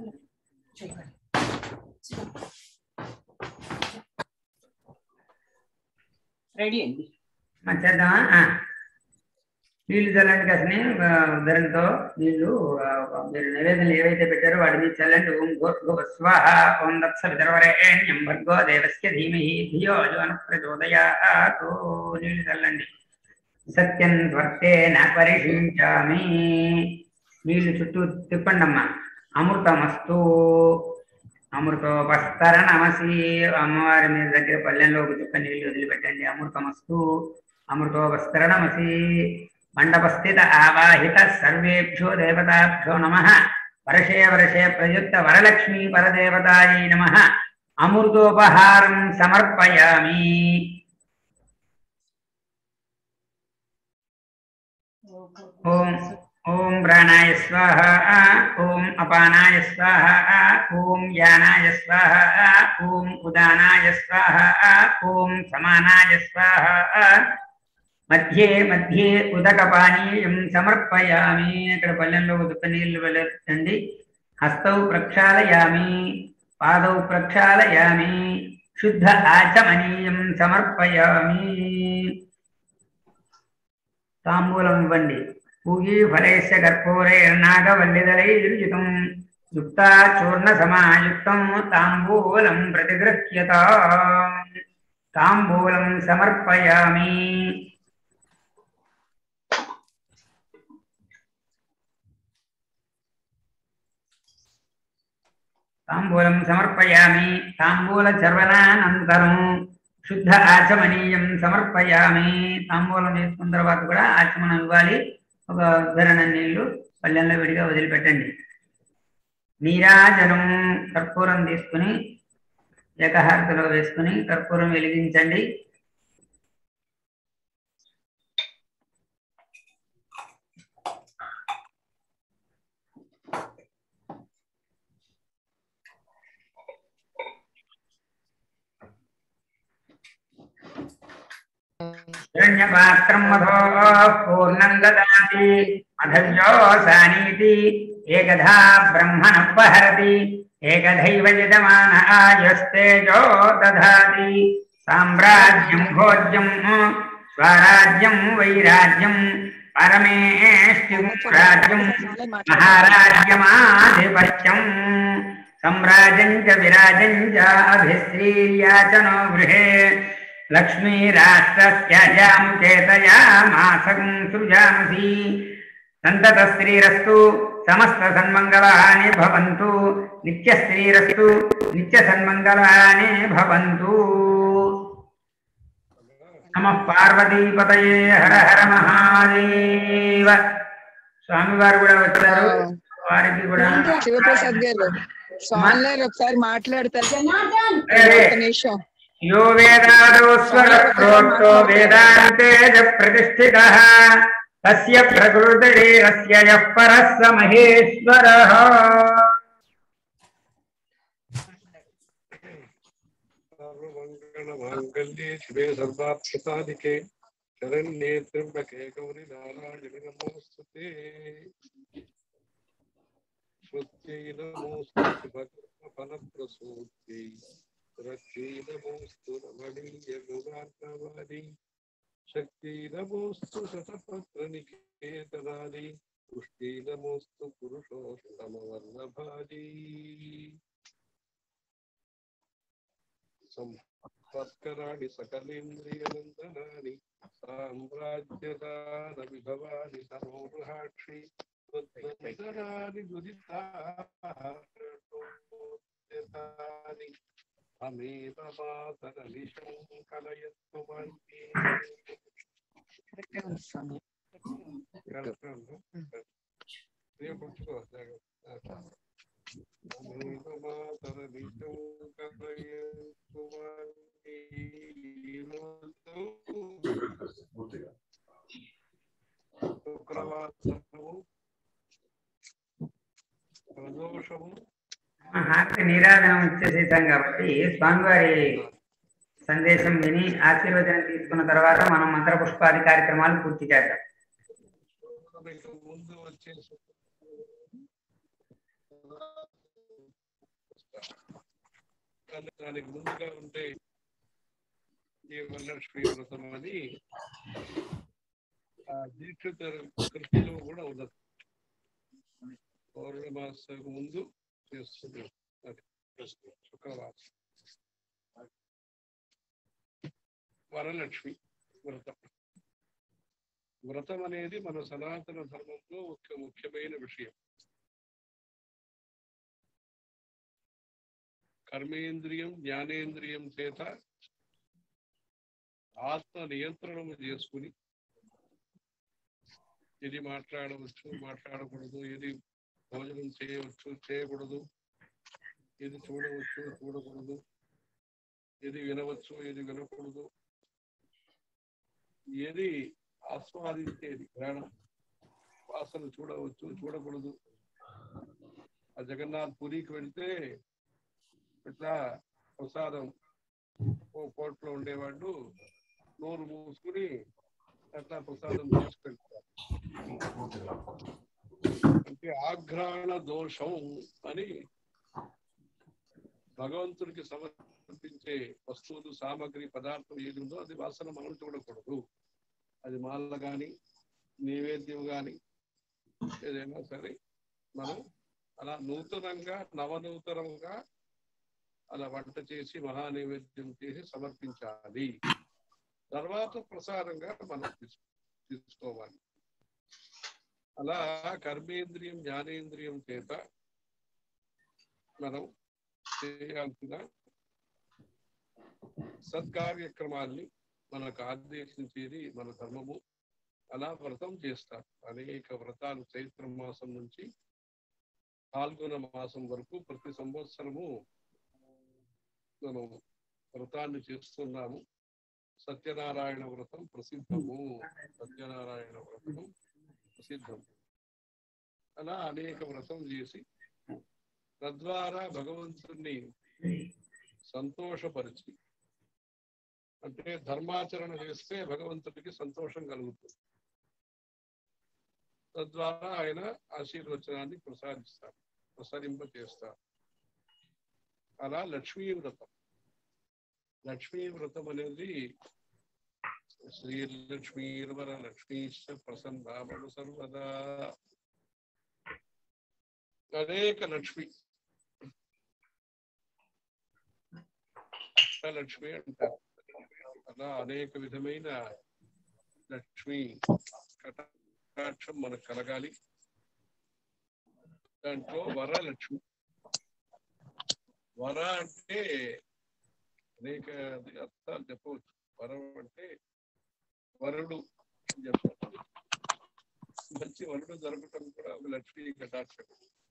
రెడీ అండి మరి చేద్దామా ఆ. నీళ్లు చల్లండి కాసని ఉదరంతో నీళ్లు ఆ, మీరు నివేదనలు ఏవైతే పెట్టారో వాటి మీద చల్లండి ఓం భూర్భువ స్వాహ ఓం దత్స విదర్వరేణ్యం భర్గో దేవస్య ధీమహి ధియో యోన ప్రచోదయాతు నీళ్లు చల్లండి సత్యం త్వర్తేన పరిశించామి నీళ్లు చుట్టూ తిప్పండి అమ్మా అమృతమస్తు అమృతోపస్తర నమసి అమ్మవారి మీద దగ్గర పల్లెంలో ఒక చుక్క నీళ్లు వదిలిపెట్టండి అమృతమస్తు అమృతోపస్తర నమసి మండపస్థిత ఆవాహిత సర్వేభ్యో దేవతాభ్యో నమ వర్షే వర్షే ప్రయుక్త వరలక్ష్మీ పరదేవతాయై నమ అమృతోపహారం సమర్పయామి ఓం ఓం ప్రాణాయ స్వాహ ఓం అపానాయ స్వాహ ఓం యానాయ స్వాహ ఓం ఉదానాయ స్వాహ ఓం సమానాయ స్వాహ మధ్యే మధ్యే ఉదకపానీయం సమర్పయామి ఇక్కడ పల్లెంలో ఉదక నీళ్లు వెళ్ళండి హస్తౌ ప్రక్షాళయామి పాదౌ ప్రక్షాళయామి శుద్ధ ఆచమనీయం సమర్పయామి తాంబూలం ఇవ్వండి పూగీ ఫలైస్య కర్పూరైర్నాగవల్లిదలైర్యుతం యుక్తా చూర్ణ సమాయుక్తం తాంబూలం ప్రతిగృహ్యత తాంబూలం సమర్పయామి తాంబూలం సమర్పయామి తాంబూల చర్వనానంతరం శుద్ధ ఆచమనీయం సమర్పయామి తాంబూలం తీసుకున్న తర్వాత కూడా ఆచమనం ఇవ్వాలి ఒక ఉద్ధరణ నీళ్లు పల్లెల్లో విడిగా వదిలిపెట్టండి నీరాజనం కర్పూరం తీసుకుని ఏకహారతిలో వేసుకుని కర్పూరం వెలిగించండి हिरण्यपात्रं मधोः पूर्णं ददाति मधव्योऽसानीति एकधा ब्रह्मणोपहरति एकधैव यजमान आयस्तेजो दधाति साम्राज्यं भोज्यं स्वराज्यं वैराज्यं परमेष्टिं राज्यं महाराज्यमाधिपत्यं सम्राजं च विराजं च अभिश्रीर्याचनो गृहे लक्ष्मीराष्ट्रस्याजां चेतयामासं सृजांसि सन्ततस्त्रीरस्तु समस्तसन्मङ्गलानि भवन्तु नित्यस्त्रीरस्तु नित्यसन्मङ्गलानि भवन्तु నమ పార్వతీపతయే హర హర మహాదేవ స్వామివారు కూడా వచ్చారు వారికి కూడా శివప్రసాద్ గారు ఆన్లైన్ ఒకసారి మాట్లాడతారు అరే. ఒక్క నిమిషం యో వేదాదో స్వర ప్రోక్తో వేదాంతే చ ప్రతిష్ఠితః తస్య ప్రకృతిరేరస్య యః పరः స మహేశ్వరः सर्वमङ्गलमाङ्गल्ये शिवे सर्वार्थसाधिके शरण्ये त्र्यम्बके गौरि नारायणि नमोऽस्तु ते श्रुत्यै नमोऽस्तु भगवत्फलप्रसूत्यै रक्ष्यै नमोऽस्तु रमणीयगुणार्णवादी शक्त्यै नमोऽस्तु शतपत्रनिकेतनादि पुष्ट्यै नमोऽस्तु पुरुषोत्तमवल्लभादि సంపత్కరాణి సకలేంద్రియనందనాని సామ్రాజ్యదానవిభవాని సరోహాక్షి రుద్రధరాని దురితాని అమేవ మాతరనిశం కలయత్వ అమేవ మాతరనిశం కలయత్వ శుక్రవాసము ప్రదోషము హారతి నీరాజనం ఇచ్చేసేసాం కాబట్టి స్వామివారి సందేశం విని ఆశీర్వచనం తీసుకున్న తర్వాత మనం మంత్ర పుష్పాది కార్యక్రమాలు పూర్తి చేద్దాం మీకు ముందు వచ్చే కానీ దానికి ముందుగా ఉంటే ఈ వరలక్ష్మి వ్రతం అని ఆ దీక్షిత కృతిలో కూడా ఉన్నది పౌర్ణమాసకు ముందు చేస్తుంది అది శుక్రవారం వరలక్ష్మి వ్రతం వ్రతం అనేది మన సనాతన ధర్మంలో ఒక ముఖ్యమైన విషయం కర్మేంద్రియం జ్ఞానేంద్రియం చేత ఆత్మ నియంత్రణం చేసుకుని ఇది మాట్లాడవచ్చు మాట్లాడకూడదు ఇది భోజనం చేయవచ్చు చేయకూడదు ఇది చూడవచ్చు చూడకూడదు ఇది వినవచ్చు ఇది వినకూడదు ఏది ఆస్వాదించేది ప్రాణం వాసన చూడవచ్చు చూడకూడదు ఆ జగన్నాథ్ పురికి వెళ్తే ఇట్లా ప్రసాదం ఓ కోట్లో ఉండేవాళ్ళు నోరు మూసుకుని అట్లా ప్రసాదం తీసుకెళ్తారు అంటే ఆఘ్రాణ దోషం అని భగవంతుడికి సమర్పించే వస్తువులు సామగ్రి పదార్థం ఏది ఉందో అది వాసన మనం చూడకూడదు అది మాల గాని నైవేద్యం గాని ఏదైనా సరే మనం అలా నూతనంగా నవనూతనంగా అలా వంట చేసి మహా నైవేద్యం చేసి సమర్పించాలి తర్వాత ప్రసాదంగా మనం తీసు- తీసుకోవాలి అలా కర్మేంద్రియం జ్ఞానేంద్రియం చేత మనం చేయాల్సిన సత్కార్యక్రమాల్ని మనకు ఆదేశించేది మన ధర్మము అలా వ్రతం చేస్తారు అనేక వ్రతాలు చైత్ర మాసం నుంచి పాల్గొన మాసం వరకు ప్రతి సంవత్సరము మనం వ్రతాన్ని చేస్తున్నాము సత్యనారాయణ వ్రతం ప్రసిద్ధము సత్యనారాయణ వ్రతం ప్రసిద్ధం అలా అనేక వ్రతం చేసి తద్వారా భగవంతుణ్ణి సంతోషపరిచి అంటే ధర్మాచరణ చేస్తే భగవంతుడికి సంతోషం కలుగుతుంది తద్వారా ఆయన ఆశీర్వచనాన్ని ప్రసాదిస్తారు ప్రసరింప చేస్తారు అలా లక్ష్మీ వ్రతం లక్ష్మీ వ్రతం అనేది శ్రీలక్ష్మీర్వర లక్ష్మీశ్చ ప్రసన్నామను సర్వదా అనేక లక్ష్మి లక్ష్మి అంటారు అలా అనేక విధమైన లక్ష్మి కటాక్షం మనకు కలగాలి దాంట్లో వరలక్ష్మి వర అంటే అనేక అర్థాలు చెప్పవచ్చు వరం అంటే వరుడు అని చెప్పాలి మంచి వరుడు దొరకటం కూడా ఒక లక్ష్మీ కటాక్షం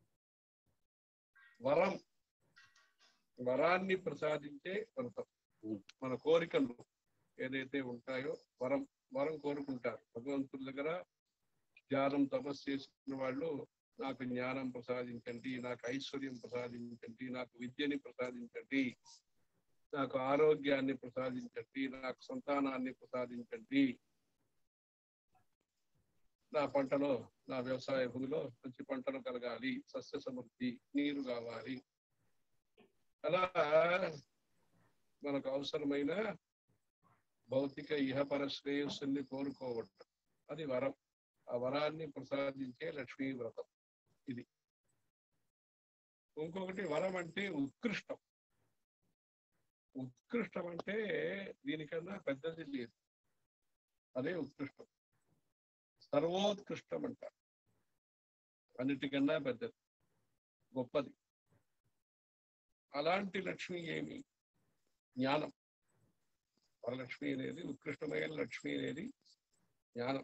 వరం వరాన్ని ప్రసాదించే వ్రతం మన కోరికలు ఏదైతే ఉంటాయో వరం వరం కోరుకుంటారు భగవంతుడి దగ్గర ధ్యానం తపస్సు చేసిన వాళ్ళు నాకు జ్ఞానం ప్రసాదించండి నాకు ఐశ్వర్యం ప్రసాదించండి నాకు విద్యని ప్రసాదించండి నాకు ఆరోగ్యాన్ని ప్రసాదించండి నాకు సంతానాన్ని ప్రసాదించండి నా పంటలో నా వ్యవసాయ భూమిలో మంచి పంటలు కలగాలి సస్య సమృద్ధి నీరు కావాలి అలా మనకు అవసరమైన భౌతిక ఇహపర శ్రేయస్సుని కోరుకోవటం అది వరం ఆ వరాన్ని ప్రసాదించే లక్ష్మీ వ్రతం ఇది ఇంకొకటి వరం అంటే ఉత్కృష్టం ఉత్కృష్టం అంటే దీనికన్నా పెద్దది లేదు అదే ఉత్కృష్టం సర్వోత్కృష్టం అంట అన్నిటికన్నా పెద్దది గొప్పది అలాంటి లక్ష్మి ఏమి జ్ఞానం వరలక్ష్మి అనేది ఉత్కృష్టమైన లక్ష్మి అనేది జ్ఞానం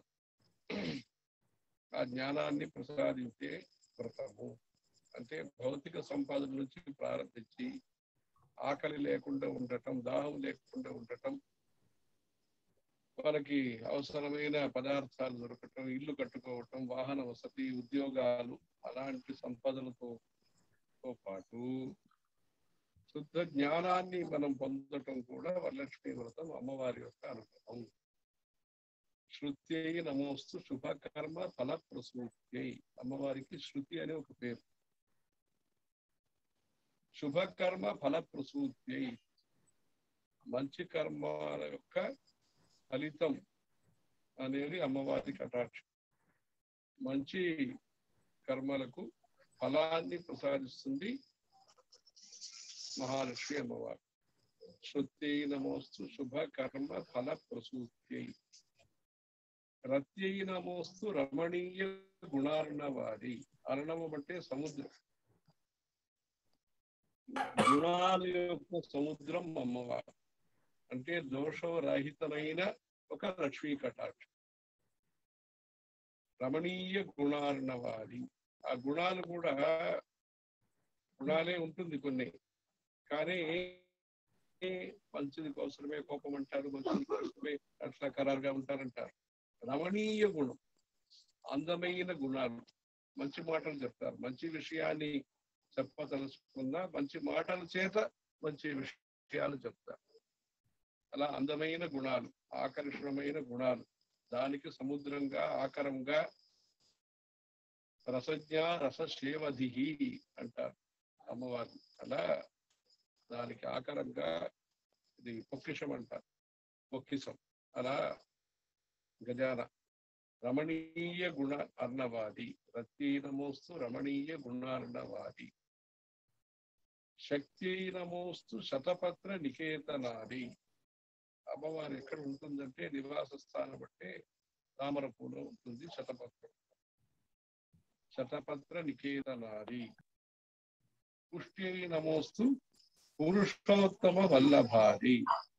ఆ జ్ఞానాన్ని ప్రసాదించే వ్రతము అంటే భౌతిక సంపాదన నుంచి ప్రారంభించి ఆకలి లేకుండా ఉండటం దాహం లేకుండా ఉండటం వాళ్ళకి అవసరమైన పదార్థాలు దొరకటం ఇల్లు కట్టుకోవటం వాహన వసతి ఉద్యోగాలు అలాంటి సంపదలతో తో పాటు శుద్ధ జ్ఞానాన్ని మనం పొందటం కూడా వరలక్ష్మి వ్రతం అమ్మవారి యొక్క అనుభవం శృత్యై నమోస్తు శుభకర్మ ఫల ప్రసూత్యై అమ్మవారికి శృతి అనే ఒక పేరు శుభకర్మ ఫల ప్రసూత్యై మంచి కర్మాల యొక్క ఫలితం అనేది అమ్మవారి కటాక్షం మంచి కర్మలకు ఫలాన్ని ప్రసాదిస్తుంది మహాలక్ష్మి అమ్మవారు శృత్యై నమోస్తు శుభ కర్మ ఫల ప్రసూత్యై రత్యై నమోస్తు రమణీయ గుణార్ణవాది అర్ణవం అంటే సముద్రం గుణాల యొక్క సముద్రం అమ్మవారు అంటే దోషరహితమైన ఒక లక్ష్మీ కటాక్షం రమణీయ గుణార్ణవాది ఆ గుణాలు కూడా గుణాలే ఉంటుంది కొన్ని కానీ మంచిది కోసమే కోపం అంటారు మంచిది కోసమే అట్లా ఖరారుగా ఉంటారంటారు రమణీయ గుణం అందమైన గుణాలు మంచి మాటలు చెప్తారు మంచి విషయాన్ని చెప్పదలుచుకున్నా మంచి మాటల చేత మంచి విషయాలు చెప్తారు అలా అందమైన గుణాలు ఆకర్షణమైన గుణాలు దానికి సముద్రంగా ఆకరంగా రసజ్ఞ రసశేవధి అంటారు అమ్మవారు అలా దానికి ఆకారంగా ఇది పొక్కిషం అంటారు పొక్కిసం అలా గజాన రమణీయ గుణ అర్ణవాది రత్యైనమోస్తు రమణీయ గుణార్ణవాది శక్తినమోస్తు శతపత్ర నికేతనాది అమ్మవారు ఎక్కడ ఉంటుందంటే నివాస స్థానం అంటే తామరపూలో ఉంటుంది శతపత్రం శతపత్ర నికేతనాది పుష్టి నమోస్తు పురుషోత్తమ వల్లభాది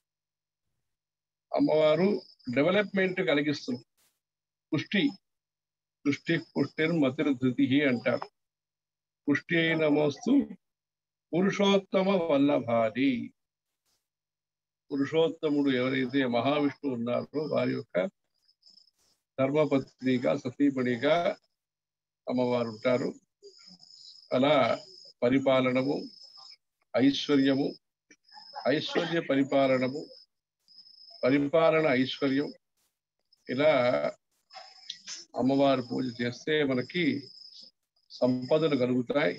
అమ్మవారు డెవలప్మెంట్ కలిగిస్తుంది పుష్టి పుష్టి పుష్టిర్ మతిర్ధృతి అంటారు పుష్టి నమోస్తు పురుషోత్తమ వల్లభాది పురుషోత్తముడు ఎవరైతే మహావిష్ణువు ఉన్నారో వారి యొక్క ధర్మపత్నిగా సతీమణిగా అమ్మవారు ఉంటారు అలా పరిపాలనము ఐశ్వర్యము ఐశ్వర్య పరిపాలనము పరిపాలన ఐశ్వర్యం ఇలా అమ్మవారి పూజ చేస్తే మనకి సంపదలు కలుగుతాయి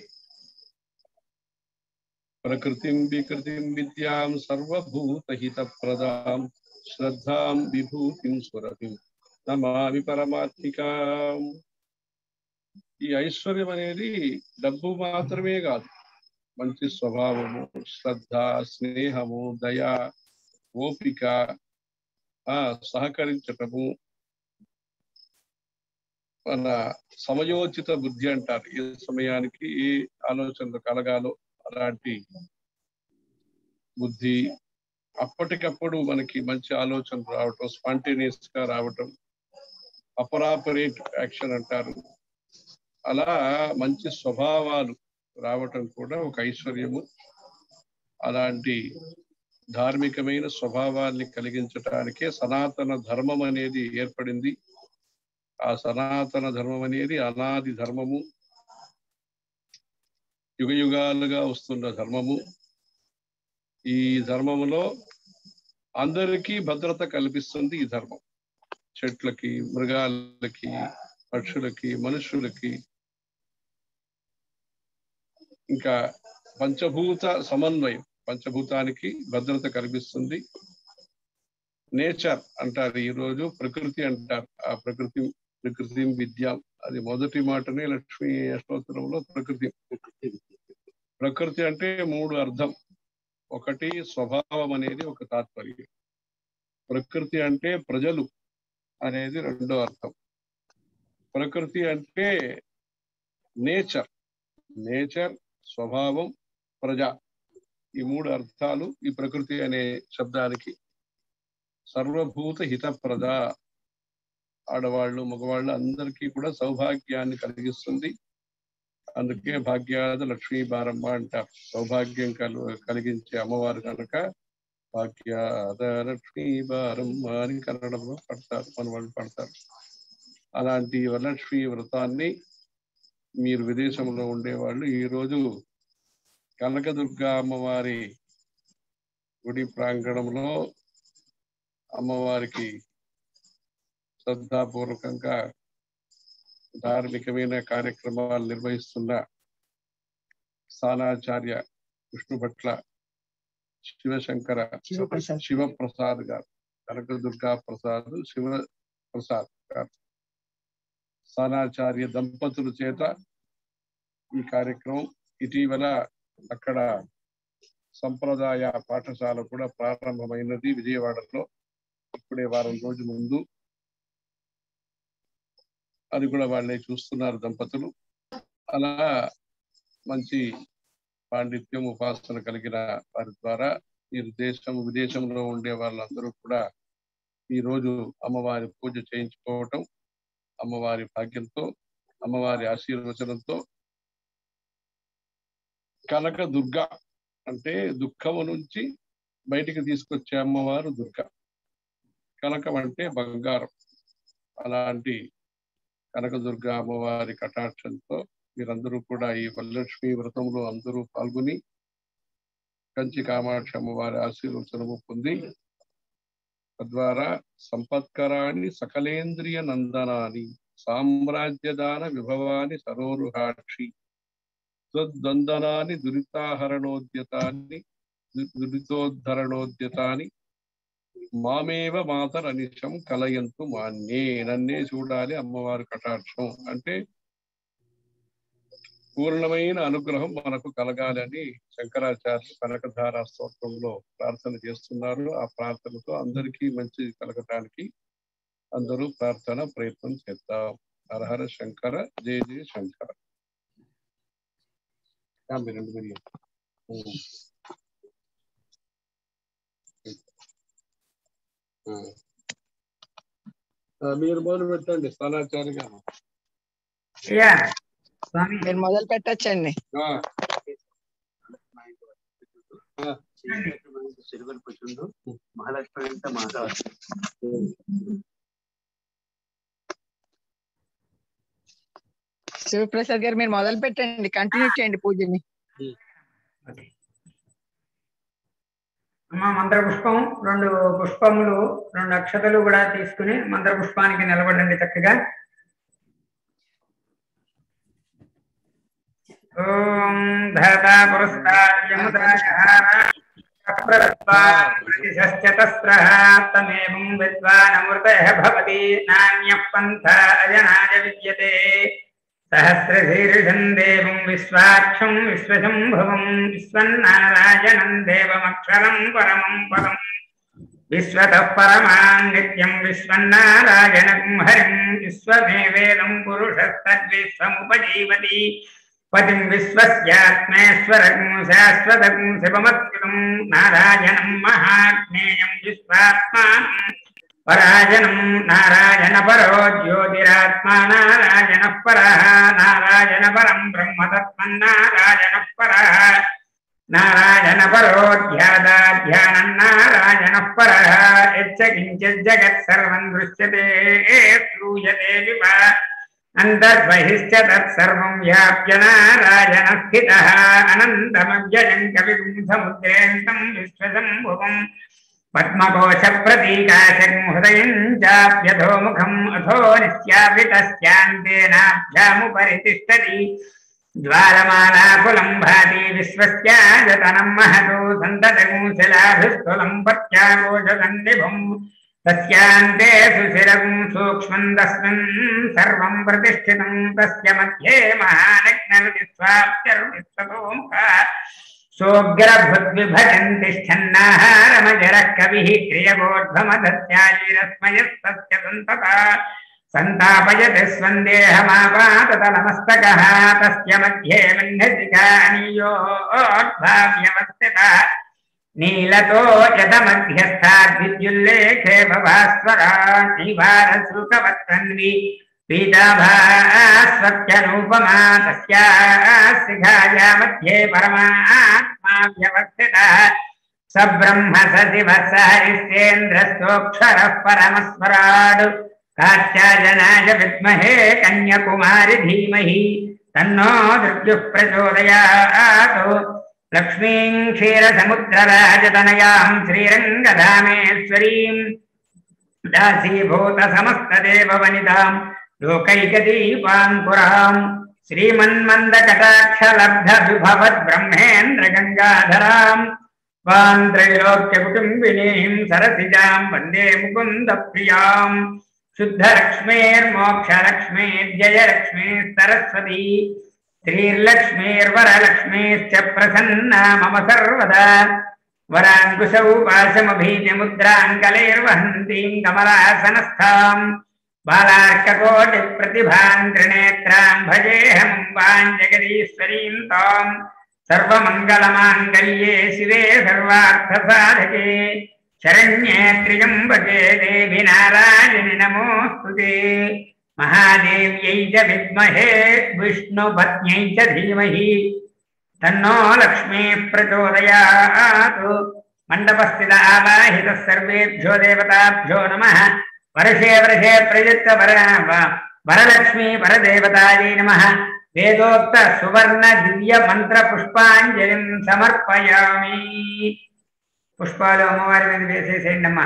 ప్రకృతిం వికృతిం విద్యాం సర్వభూతహిత ప్రదాం శ్రద్ధాం విభూతిం సురభిం నమామి పరమాత్మికాం ఈ ఐశ్వర్యం అనేది డబ్బు మాత్రమే కాదు మంచి స్వభావము శ్రద్ధ స్నేహము దయ ఓపిక ఆ సహకరించటము మన సమయోచిత బుద్ధి అంటారు ఏ సమయానికి ఏ ఆలోచనలు కలగాలో అలాంటి బుద్ధి అప్పటికప్పుడు మనకి మంచి ఆలోచనలు రావటం స్పాంటేనియస్ గా రావటం అపరాపరేట్ యాక్షన్ అంటారు అలా మంచి స్వభావాలు రావటం కూడా ఒక ఐశ్వర్యము అలాంటి ధార్మికమైన స్వభావాన్ని కలిగించటానికే సనాతన ధర్మం అనేది ఏర్పడింది ఆ సనాతన ధర్మం అనేది అనాది ధర్మము యుగ యుగాలుగా వస్తున్న ధర్మము ఈ ధర్మములో అందరికీ భద్రత కల్పిస్తుంది ఈ ధర్మం చెట్లకి మృగాలకి పక్షులకి మనుషులకి ఇంకా పంచభూత సమన్వయం పంచభూతానికి భద్రత కల్పిస్తుంది నేచర్ అంటారు ఈ రోజు ప్రకృతి అంటారు ఆ ప్రకృతి ప్రకృతి విద్య అది మొదటి మాటనే లక్ష్మీ అష్టోత్తరంలో ప్రకృతి ప్రకృతి అంటే మూడు అర్థం ఒకటి స్వభావం అనేది ఒక తాత్పర్యం ప్రకృతి అంటే ప్రజలు అనేది రెండో అర్థం ప్రకృతి అంటే నేచర్ నేచర్ స్వభావం ప్రజ ఈ మూడు అర్థాలు ఈ ప్రకృతి అనే శబ్దానికి సర్వభూత హితప్రద ఆడవాళ్ళు మగవాళ్ళు అందరికీ కూడా సౌభాగ్యాన్ని కలిగిస్తుంది అందుకే భాగ్యాద లక్ష్మీ బారమ్మ అంటారు సౌభాగ్యం కలు కలిగించే అమ్మవారు కనుక భాగ్యాద లక్ష్మీ బారమ్మ అని కన్నడంలో పడతారు మన వాళ్ళు పడతారు అలాంటి వరలక్ష్మీ వ్రతాన్ని మీరు విదేశంలో ఉండేవాళ్ళు ఈ రోజు కనకదుర్గ అమ్మవారి గుడి ప్రాంగణంలో అమ్మవారికి శ్రద్ధాపూర్వకంగా ధార్మికమైన కార్యక్రమాలు నిర్వహిస్తున్న స్థానాచార్య విష్ణుభట్ల శివశంకర శివప్రసాద్. శివప్రసాద్ గారు కనకదుర్గా ప్రసాద్ శివ ప్రసాద్ గారు స్థానాచార్య దంపతుల చేత ఈ కార్యక్రమం ఇటీవల అక్కడ సంప్రదాయ పాఠశాల కూడా ప్రారంభమైనది విజయవాడలో ఇప్పుడే వారం రోజు ముందు అది కూడా వాళ్ళే చూస్తున్నారు దంపతులు అలా మంచి పాండిత్యం ఉపాసన కలిగిన వారి ద్వారా ఈ దేశం విదేశంలో ఉండే వాళ్ళందరూ కూడా ఈ రోజు అమ్మవారి పూజ చేయించుకోవటం అమ్మవారి భాగ్యంతో అమ్మవారి ఆశీర్వచనంతో కనక దుర్గ అంటే దుఃఖము నుంచి బయటికి తీసుకొచ్చే అమ్మవారు దుర్గ కనకం అంటే బంగారం అలాంటి కనకదుర్గ అమ్మవారి కటాక్షంతో మీరందరూ కూడా ఈ వరలక్ష్మి వ్రతంలో అందరూ పాల్గొని కంచి కామాక్షి అమ్మవారి ఆశీర్వచనము పొంది తద్వారా సంపత్కరాన్ని సకలేంద్రియ నందనాని సామ్రాజ్యదాన విభవాని సరోరుహాక్షి త్వద్వందనాని దురితాహరణోద్యతాన్ని దు- దురితోద్ధరణోద్యతాని మామేవ మాతరనిశం కలయంతు మాన్యే నన్నే చూడాలి అమ్మవారి కటాక్షం అంటే పూర్ణమైన అనుగ్రహం మనకు కలగాలని శంకరాచార్య కనకధార స్తోత్రంలో ప్రార్థన చేస్తున్నారు ఆ ప్రార్థనతో అందరికీ మంచి కలగటానికి అందరూ ప్రార్థన ప్రయత్నం చేద్దాం హరహర శంకర జయ జయ శంకర ఆ, మీరండి, మీరు. ఉమ్. ఆ. ఆ, మీరు మొదలు పెట్టండి స్థానాచార్య గారు అయ్యా స్వామి మీరు మొదలు పెట్టచ్చండి ఆ, సిరువలు కూర్చుండు మహాలక్ష్మి ಅಂತ ಮಾತಾಡ್ತಾರೆ శివప్రసాద్ గారు మీరు మొదలు పెట్టండి కంటిన్యూ చేయండి పూజని అమ్మ మంత్ర పుష్పం రెండు పుష్పములు రెండు అక్షతలు కూడా తీసుకుని మంత్ర పుష్పానికి నిలబడండి చక్కగా ఓం ధాతా పురస్కార్యముదాయహారతిశ్చతస్రః తమేవం విద్వానమృతయః భవతి నాణ్యః పంథా అజనాయ విద్యతే సహస్రశీర్షం దేవం విశ్వాక్షం విశ్వశంభవం విశ్వన్నారాయణం దేవమక్షరం పరమం పదం విశ్వతః పరమాం నిత్యం విశ్వన్నారాయణం హరిం విశ్వమేవేదం పురుషస్తద్విశ్వముపజీవతి పతిం విశ్వస్యాత్మేశ్వరం శాశ్వతం శివమత్యుతం నారాయణం మహాజ్ఞేయం విశ్వాత్మానం పరాజనం నారాయణ పరో జ్యోతిరాత్మా నారాయణ పర నారాయణ పరం బ్రహ్మతత్వం నారాయణ పర నారాయణ పరో ధ్యానం నారాయణ పర యచ్చ కించిత్ జగత్ సర్వం దృశ్యతే శ్రూయతే వివ అంతర్బహిశ్చ తత్సర్వం వ్యాప్య నారాయణ స్థిత అనంతమవ్యయం కవిగుం సముద్రేంతం విశ్వశంభువం పద్మకోశ ప్రతీకాశం హృదయం చాప్యధోముఖం అథో నిశ్చాపితశ్చాంతేనాభ్యాముపరి తిష్టతి జ్వాలమాలాకులం భాతి విశ్వస్యాజతనం మహతో సంతతగుంశలాభిస్థులం పత్యాకోశదండిభం తస్యాంతే సుశిరం సూక్ష్మం తస్మిన్ సర్వం ప్రతిష్ఠితం తస్య మధ్యే మహానగ్నర్విశ్వాప్యర్విశ్వతోముఖ सोऽग्रभुद्विभजन्तिष्ठन्नाहारमजरः कविः क्रियगोर्ध्वमदत्याजीरस्मयस्तस्य सन्तत सन्तापयति स्वन्देहमापाततलमस्तकः तस्य मध्ये मह्यसिकानीयोर्भाव्यवस्थितः नीलतो यतमध्यस्थाद्विद्युल्लेखे भवास्वरा निवारश्रुतवत्तन्वि पीताभास्वत्यनूपमा तस्याः मध्ये परमात्मा व्यवस्थितः स ब्रह्म स शिवः स हरिश्चेन्द्रस्तोऽक्षरः परमस्वराड् कात्यायनाय विद्महे कन्याकुमारि धीमहि तन्नो दुर्युः प्रचोदयात् लक्ष्मीं क्षीरसमुद्रराजतनयां श्रीरङ्गधामेश्वरीम् दासीभूतसमस्तदेववनिताम् लोकैकदीपाङ्कुराम् श्रीमन्मन्दकटाक्षलब्धविभवद्ब्रह्मेन्द्रगङ्गाधराम् त्वाम् त्रैलोक्यकुटुम्बिनीम् सरसिजाम् वन्दे मुकुन्दप्रियाम् शुद्धलक्ष्मीर्मोक्षलक्ष्मीर्जयलक्ष्मीः सरस्वती श्रीर्लक्ष्मीर्वरलक्ष्मीश्च प्रसन्ना मम सर्वदा वराङ्कुशौ पाशमभीजमुद्राङ्कलैर्वहन्तीम् कमलासनस्थाम् बालार्ककोटिप्रतिभाम् त्रिनेत्राम् भजेऽहं वाम् जगदीश्वरीम् ताम् सर्वमङ्गलमाङ्गल्ये शिवे सर्वार्थसाधके शरण्ये त्र्यम्बके देवि नारायणि नमोऽस्तु ते महादेव्यै च विद्महे विष्णुपत्न्यै च धीमहि तन्नो लक्ष्मीः प्रचोदयात् मण्डपस्थित आवाहितः सर्वेभ्यो देवताभ्यो नमः वर्षे वर्षे प्रयुक्त वर वरलक्ष्मी वरदेवतायै नमः वेदोक्त सुवर्ण दिव्य మంత్ర పుష్పాంజలిం సమర్పయామి పుష్పాలు అమ్మవారి మీద వేసేసేయండి అమ్మా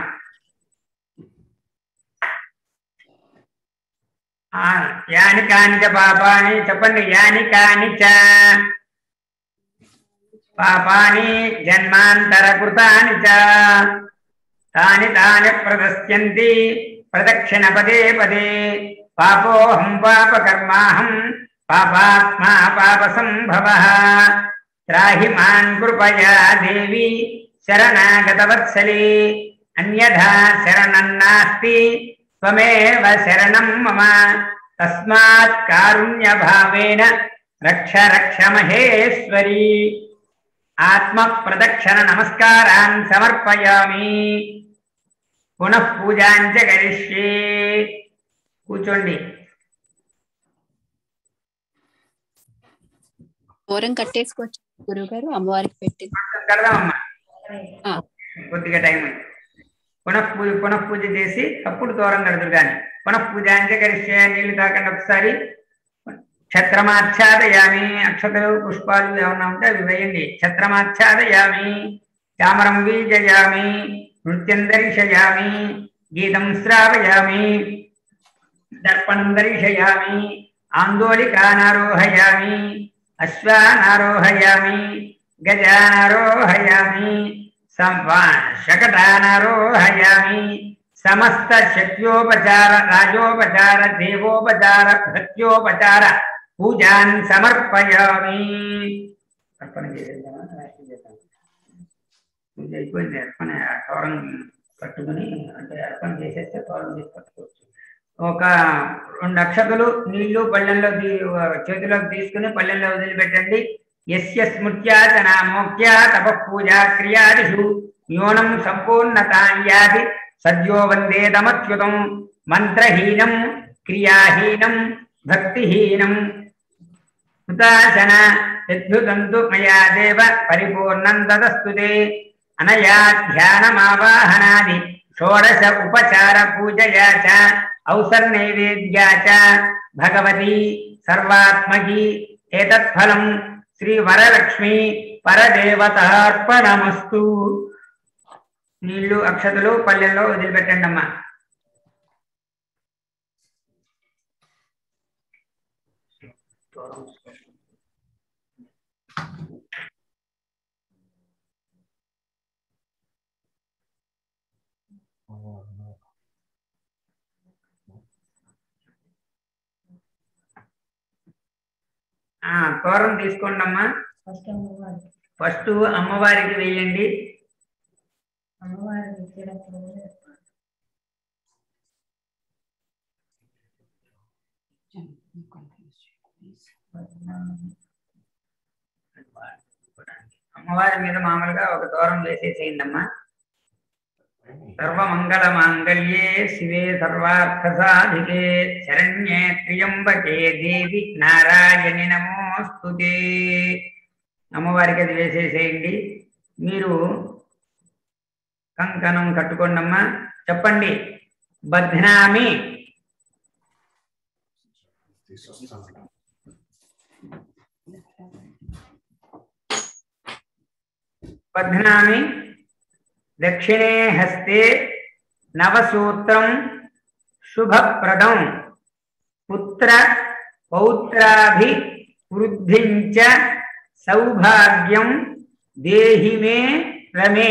ఆ, యాని కాని చ పాపాని చెప్పండి యాని కాని చ పాపాని జన్మాంతర కృతాని చ తాని తాని ప్రదశ్యంతి ప్రదక్షిణ పదే పదే పాపోహం పాపకర్మాహం పాపాత్మా పాప సంభవ త్రాహి మాన్ కృపయా దేవి శరణాగతవత్సలే అన్యథా శరణం నాస్తి త్వమేవ శరణం మమ తస్మాత్ కారుణ్య భావేన రక్ష రక్ష మహేశ్వరి ఆత్మ ప్రదక్షిణ నమస్కారాన్ సమర్పయామి పునః పూజాంచ కరిష్యే కూర్చోండి దూరం కట్టేసుకోవచ్చు గురువు గారు అమ్మవారికి పెట్టి కడదామమ్మా ఆ. కొద్దిగా టైం ఉంది పునః పూజ పునః పూజ చేసి అప్పుడు దూరం కడదురు కానీ పునః పూజ అంటే కరిష్యే నీళ్లు తాకండి ఒకసారి ఛత్రమాచ్ఛాదయామి అక్షతలు పుష్పాలు ఏమన్నా ఉంటే అవి వేయండి ఛత్రమాచ్ఛాదయామి చామరం వీజయామి నృత్యం దర్శయామి గీతం శ్రావయామి దర్పణం దర్శయామి ఆందోళికానారోహయామి అశ్వానారోహయామి గజానారోహయామి శకటానారోహయామి సమస్త శక్యోపచార రాజోపచార దేవోపచార భక్త్యోపచార పూజాన్ సమర్పయామి అర్పణ చేసేద్దామా రాష్ట్రం చేద్దామా పూజ అయిపోయింది అర్పణ తోరం కట్టుకుని అంటే అర్పణ చేసేస్తే తోరం తీసి పట్టుకోవచ్చు ఒక రెండు అక్షతలు నీళ్లు పళ్ళెంలో తీ- చేతిలోకి తీసుకుని పళ్ళెంలో వదిలిపెట్టండి ఎస్య స్మృత్యా చ నామోక్త్యా తప పూజా క్రియాదిషు న్యూనం సంపూర్ణతాయాది సద్యో వందేదమచ్యుతం మంత్రహీనం క్రియాహీనం భక్తిహీనం హుతాశన యద్భుతంతు మయా దేవ పరిపూర్ణం తదస్తుతే అనయా ధ్యానమావాహనాది షోడశ ఉపచార పూజయా చ ఔసర్నైవేద్యా చ భగవతి సర్వాత్మకి ఏతత్ఫలం శ్రీ వరలక్ష్మి పరదేవతార్పణమస్తు నీళ్లు అక్షతలు పల్లెల్లో వదిలిపెట్టండి అమ్మా ఆ తోరం తీసుకోండి అమ్మా ఫస్ట్ అమ్మవారికి ఫస్ట్ అమ్మవారికి వేయండి అమ్మవారికి ఇచ్చేటప్పుడు అమ్మవారి మీద మామూలుగా ఒక దూరం వేసేసేయండి అమ్మా సర్వమంగళ మాంగళ్యే శివే సర్వార్థ సాధికే శరణ్యే త్రియంబకే దేవి నారాయణి నమోస్తుతే అమ్మవారికి అది వేసేసేయండి మీరు కంకణం కట్టుకోండి అమ్మా చెప్పండి బధ్నామి బధ్నామి దక్షిణే హస్తే నవసూత్రం శుభప్రదం పుత్ర పౌత్రాభి వృద్ధించ సౌభాగ్యం దేహి మే రమే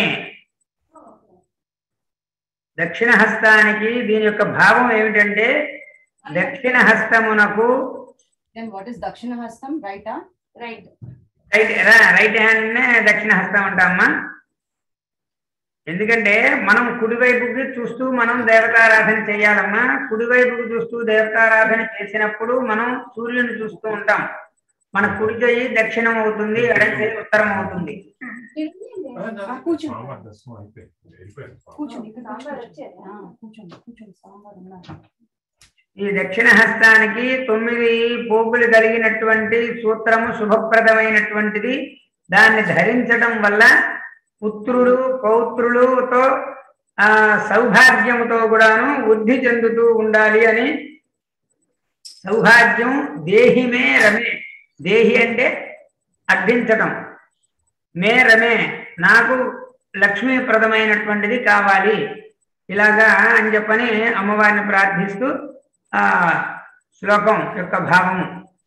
దక్షిణ హస్తానికి దీని యొక్క భావం ఏమిటంటే దక్షిణ హస్తమునకు Then what is Dakshina Hastam? Right, huh? Right. Right right hand నే దక్షిణ హస్తం అంటామా ఎందుకంటే మనం కుడివైపుకి చూస్తూ మనం దేవతారాధన చేయాలమ్మా కుడివైపుకి చూస్తూ దేవతారాధన చేసినప్పుడు మనం సూర్యుని చూస్తూ ఉంటాం మన కుడి చెయ్యి దక్షిణం అవుతుంది ఎడమ చెయ్యి ఉత్తరం అవుతుంది కూర్చోండి కూర్చోండి ఇక్కడ కూర్చోండి. ఆ, కూర్చోండి కూర్చోండి సాంబార్ ఉన్నారు ఈ దక్షిణ హస్తానికి తొమ్మిది పోగులు కలిగినటువంటి సూత్రము శుభప్రదమైనటువంటిది దాన్ని ధరించడం వల్ల పుత్రులు పౌత్రులతో ఆ సౌభాగ్యముతో కూడాను వృద్ధి చెందుతూ ఉండాలి అని సౌభాగ్యం దేహిమే రమే దేహి అంటే అర్థించటం మే రమే నాకు లక్ష్మీప్రదమైనటువంటిది కావాలి ఇలాగా అని చెప్పని అమ్మవారిని ప్రార్థిస్తూ ఆ శ్లోకం యొక్క భావము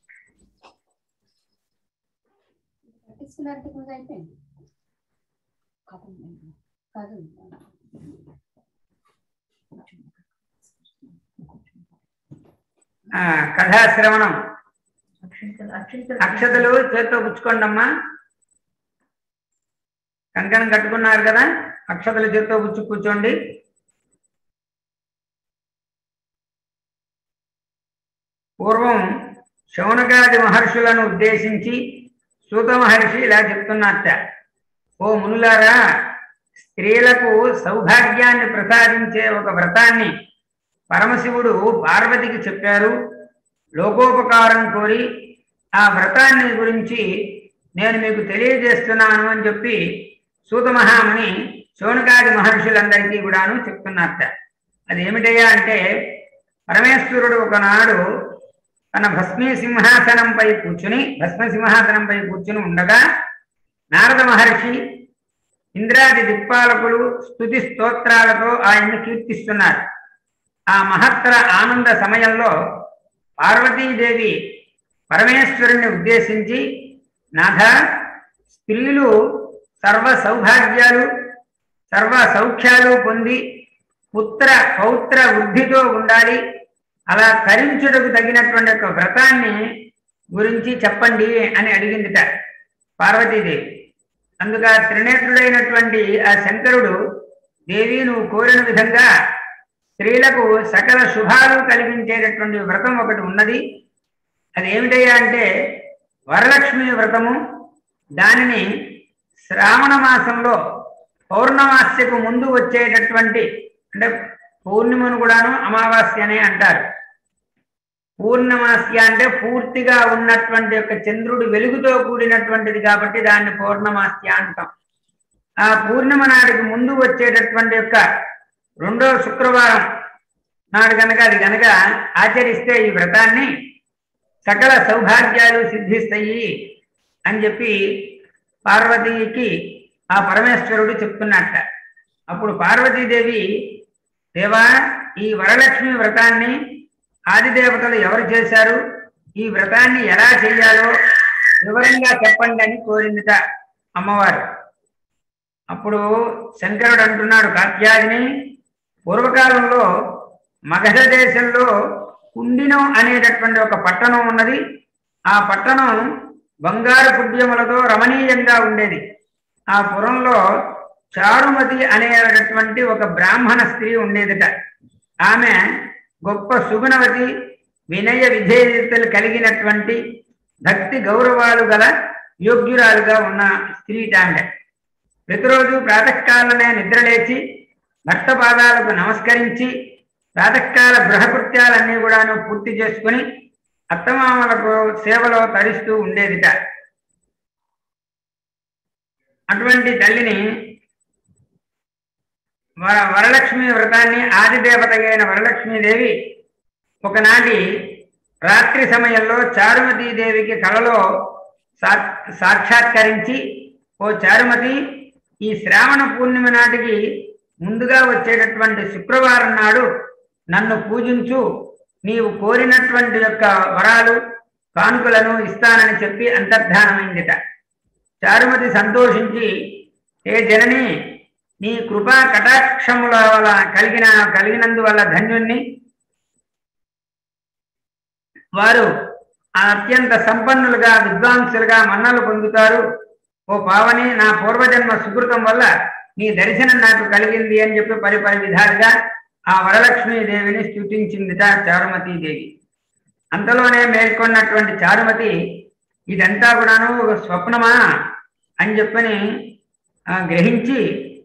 పట్టించుకున్నారంటే కూడా అయిపోయింది కాదు కాదు ఆ కథాశ్రవణం అక్షింతలు అక్షింతలు అక్షతలు చేత్తో పుచ్చుకోండి అమ్మా కంకణం కట్టుకున్నారు కదా అక్షతలు చేత్తో పుచ్చు కూర్చోండి పూర్వం శౌనకాది మహర్షులను ఉద్దేశించి సూత మహర్షి ఇలా చెప్తున్నట్ట ఓ మునులారా స్త్రీలకు సౌభాగ్యాన్ని ప్రసాదించే ఒక వ్రతాన్ని పరమశివుడు పార్వతికి చెప్పారు లోకోపకారం కోరి ఆ వ్రతాన్ని గురించి నేను మీకు తెలియజేస్తున్నాను అని చెప్పి సూత మహాముని శౌనకాది మహర్షులందరికీ కూడాను చెప్తున్నట్ట అది ఏమిటయ్యా అంటే పరమేశ్వరుడు ఒకనాడు తన భస్మీ సింహాసనంపై కూర్చుని భస్మ సింహాసనంపై కూర్చుని ఉండగా నారద మహర్షి ఇంద్రాది దిక్పాలకులు స్తుతి స్తోత్రాలతో ఆయన్ని కీర్తిస్తున్నారు ఆ మహత్తర ఆనంద సమయంలో పార్వతీదేవి పరమేశ్వరుణ్ణి ఉద్దేశించి నాథ స్త్రీలు సర్వ సౌభాగ్యాలు సర్వ సౌఖ్యాలు పొంది పుత్ర పౌత్ర వృద్ధితో ఉండాలి అలా తరించుటకు తగినటువంటి ఒక వ్రతాన్ని గురించి చెప్పండి అని అడిగిందిట పార్వతీదేవి అందుక త్రినేత్రుడైనటువంటి ఆ శంకరుడు దేవి నువ్వు కోరిన విధంగా స్త్రీలకు సకల శుభాలు కలిగించేటటువంటి వ్రతం ఒకటి ఉన్నది అది ఏమిటయ్యా అంటే వరలక్ష్మి వ్రతము దానిని శ్రావణ మాసంలో పౌర్ణమాస్యకు ముందు వచ్చేటటువంటి అంటే పౌర్ణిమను కూడాను అమావాస్య అనే అంటారు పూర్ణమాస్య అంటే పూర్తిగా ఉన్నటువంటి యొక్క చంద్రుడు వెలుగుతో కూడినటువంటిది కాబట్టి దాన్ని పౌర్ణమాస్య అంటాం ఆ పూర్ణిమ నాటికి ముందు వచ్చేటటువంటి యొక్క రెండో శుక్రవారం నాడు కనుక అది కనుక ఆచరిస్తే ఈ వ్రతాన్ని సకల సౌభాగ్యాలు సిద్ధిస్తాయి అని చెప్పి పార్వతీకి ఆ పరమేశ్వరుడు చెప్తున్నట్ట అప్పుడు పార్వతీదేవి దేవా ఈ వరలక్ష్మి వ్రతాన్ని ఆదిదేవతలు ఎవరు చేశారు ఈ వ్రతాన్ని ఎలా చెయ్యాలో వివరంగా చెప్పండి అని కోరిందిట అమ్మవారు అప్పుడు శంకరుడు అంటున్నాడు కాత్యాదిని పూర్వకాలంలో మగధ దేశంలో కుండినం అనేటటువంటి ఒక పట్టణం ఉన్నది ఆ పట్టణం బంగారు పుడ్యములతో రమణీయంగా ఉండేది ఆ పురంలో చారుమతి అనేటటువంటి ఒక బ్రాహ్మణ స్త్రీ ఉండేదిట ఆమె గొప్ప సుగుణవతి వినయ విధేయతలు కలిగినటువంటి భక్తి గౌరవాలు గల యోగ్యురాలుగా ఉన్న స్త్రీ ఆమె ప్రతిరోజు ప్రాతకాలనే నిద్రలేచి భర్త పాదాలకు నమస్కరించి ప్రాతకాల గృహకృత్యాలన్నీ కూడాను పూర్తి చేసుకుని అత్తమామలకు సేవలో తరిస్తూ ఉండేదిట అటువంటి తల్లిని వర వరలక్ష్మి వ్రతాన్ని ఆదిదేవత అయిన వరలక్ష్మీదేవి ఒకనాటి రాత్రి సమయంలో చారుమతీ దేవికి కలలో సా సాక్షాత్కరించి ఓ చారుమతి ఈ శ్రావణ పూర్ణిమ నాటికి ముందుగా వచ్చేటటువంటి శుక్రవారం నాడు నన్ను పూజించు నీవు కోరినటువంటి యొక్క వరాలు కానుకలను ఇస్తానని చెప్పి అంతర్ధానమైందిట చారుమతి సంతోషించి ఏ జనని నీ కృపా కటాక్షముల వల్ల కలిగిన కలిగినందువల్ల ధన్యుణ్ణి వారు అత్యంత సంపన్నులుగా విద్వాంసులుగా మన్నలు పొందుతారు ఓ పావని నా పూర్వజన్మ సుకృతం వల్ల నీ దర్శనం నాకు కలిగింది అని చెప్పి పరిపరి విధాలుగా ఆ వరలక్ష్మీ దేవిని స్థుతించిందిట చారుమతీదేవి అంతలోనే మేల్కొన్నటువంటి చారుమతి ఇదంతా కూడాను ఒక స్వప్నమా అని చెప్పని ఆ, గ్రహించి